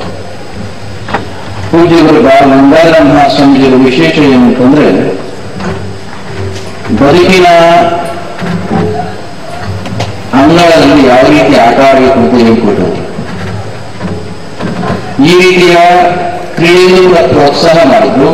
ಪೂಜ್ಯರು ಬಾಲ ಗಂಗಾಧರ ಮಹಾಸ್ವಾಮೀಜಿಯವರ ವಿಶೇಷ ಏನಂತಂದ್ರೆ ಬದುಕಿನ ಅಂಗಳದಲ್ಲಿ ಯಾವ ರೀತಿ ಆಟ ಆಡಬೇಕು ಅಂತ ಹೇಳಿಕೊಟ್ಟರು ಈ ರೀತಿಯ ಕ್ರೀಡೆಯನ್ನು ಕೂಡ ಪ್ರೋತ್ಸಾಹ ಮಾಡಿದ್ರು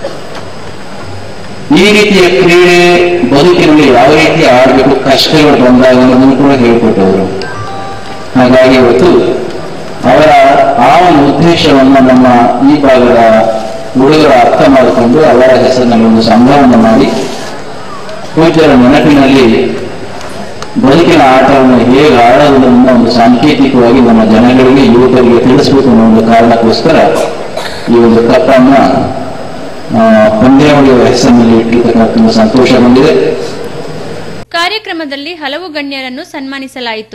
ಈ ರೀತಿಯ ಕ್ರೀಡೆ ಬದುಕಿನಲ್ಲಿ ಯಾವ ರೀತಿ ಆಡಬೇಕು ಕಷ್ಟಗಳು ಬಂದಾಗ ಅನ್ನೋದನ್ನು ಕೂಡ ಹೇಳಿಕೊಟ್ಟವರು ಹಾಗಾಗಿ ಇವತ್ತು ಅವರ ಆ ಒಂದು ಉದ್ದೇಶವನ್ನು ನಮ್ಮ ಈ ಭಾಗದ ಹುಡುಗರು ಅರ್ಥ ಮಾಡಿಕೊಂಡು ಅವರ ಹೆಸರಿನಲ್ಲಿ ಒಂದು ಸಂಭ್ರಮವನ್ನು ಮಾಡಿ ಪೂಜ್ಯರ ನೆನಪಿನಲ್ಲಿ ಬದುಕಿನ ಆಟವನ್ನು ಹೇಗೆ ಆಡೋದನ್ನ ಒಂದು ಸಾಂಕೇತಿಕವಾಗಿ ನಮ್ಮ ಜನಗಳಿಗೆ ಯುವಕರಿಗೆ ತಿಳಿಸಬೇಕು ಅನ್ನೋ ಒಂದು ಕಾರಣಕ್ಕೋಸ್ಕರ ಈ ಒಂದು ಕಪ್ಪನ್ನ ಆ, ಪಂದ್ಯಾವಳಿಯ ಹೆಸರಿನಲ್ಲಿ ಇಟ್ಟಿರ್ತಕ್ಕಂಥ ತುಂಬ ಸಂತೋಷ ಬಂದಿದೆ ಕಾರ್ಯಕ್ರಮದಲ್ಲಿ ಹಲವು ಗಣ್ಯರನ್ನು ಸನ್ಮಾನಿಸಲಾಯಿತು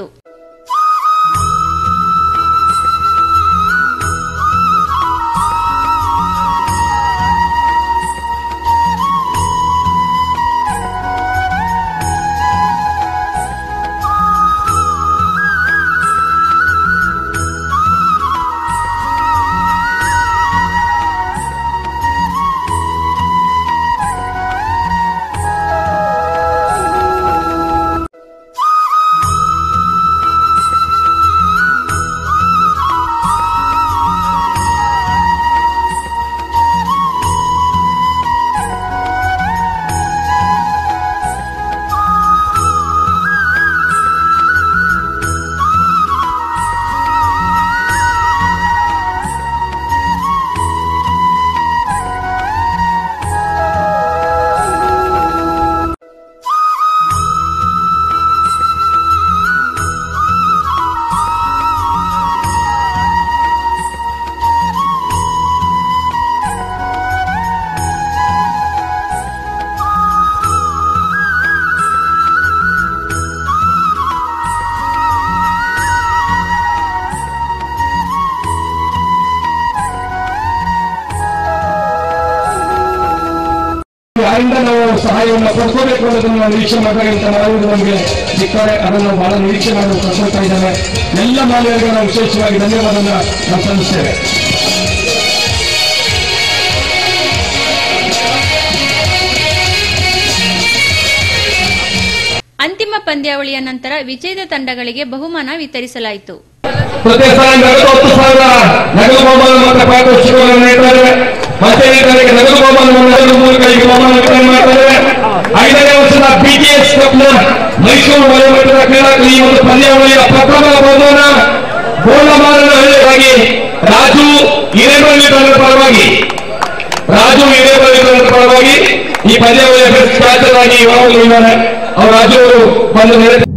ಯಾರಿಂದ ನಾವು ಸಹಾಯವನ್ನು ಪಡ್ಕೋಬೇಕು ಅನ್ನೋದನ್ನು ನಾವು ನಿರೀಕ್ಷೆ ಮಾಡಬೇಕಂತ ಮಾನವರು ನಮಗೆ ಸಿಗ್ತಾರೆ ಅದನ್ನು ಬಹಳ ನಿರೀಕ್ಷೆ ಮಾಡಿ ಪಡ್ಕೊಳ್ತಾ ಇದ್ದಾರೆ ಎಲ್ಲ ಮಾನವರಿಗೆ ನಾವು ವಿಶೇಷವಾಗಿ ಧನ್ಯವಾದನ ನಾವು ಸಲ್ಲಿಸ್ತೇವೆ ಅಂತಿಮ ಪಂದ್ಯಾವಳಿಯ ನಂತರ ವಿಜೇತ ತಂಡಗಳಿಗೆ ಬಹುಮಾನ ವಿತರಿಸಲಾಯಿತು ಪ್ರತಿ ಸಲ ನಗದು ಹತ್ತು ಸಾವಿರ ನಗದು ಬಹುಮಾನ ಮತ್ತು ಪಾರಿತೋಷಿಕಗಳನ್ನು ನೀಡ್ತಾರೆ ಮತ್ತೆ ರೈತರಿಗೆ ನಗದು ಬಹುಮಾನವನ್ನು ನಗದು ಮೂಲಕ ಈಗ ಬಹುಮಾನ ವಿತರಣೆ ಮಾಡ್ತಾರೆ ಐದನೇ ವರ್ಷದ ಬಿಟಿಎಸ್ ಕಪ್ನ ಮೈಸೂರು ವಲಯಮಟ್ಟದ ಕ್ರೀಡಾ ಈ ಒಂದು ಪಂದ್ಯಾವಳಿಯ ಪ್ರಥಮ ಬಹುಮಾನ ಗೋಲಮಾರನ ಹಳ್ಳಿಯಾಗಿ ರಾಜು ಹಿರೇಮಲ್ಲಿ ತಂಡದ ಪರವಾಗಿ ರಾಜು ಹಿರೇಮಲ್ಲಿ ತಂಡದ ಪರವಾಗಿ ಈ ಪಂದ್ಯಾವಳಿಯ ಬೆಸ್ಟ್ ಕ್ಯಾಚರ್ ಆಗಿ ಯಾವಾಗಲೂ ಇದ್ದಾರೆ ಅವ್ರು ರಾಜು ಅವರು ಬಂದು ನೆರೆ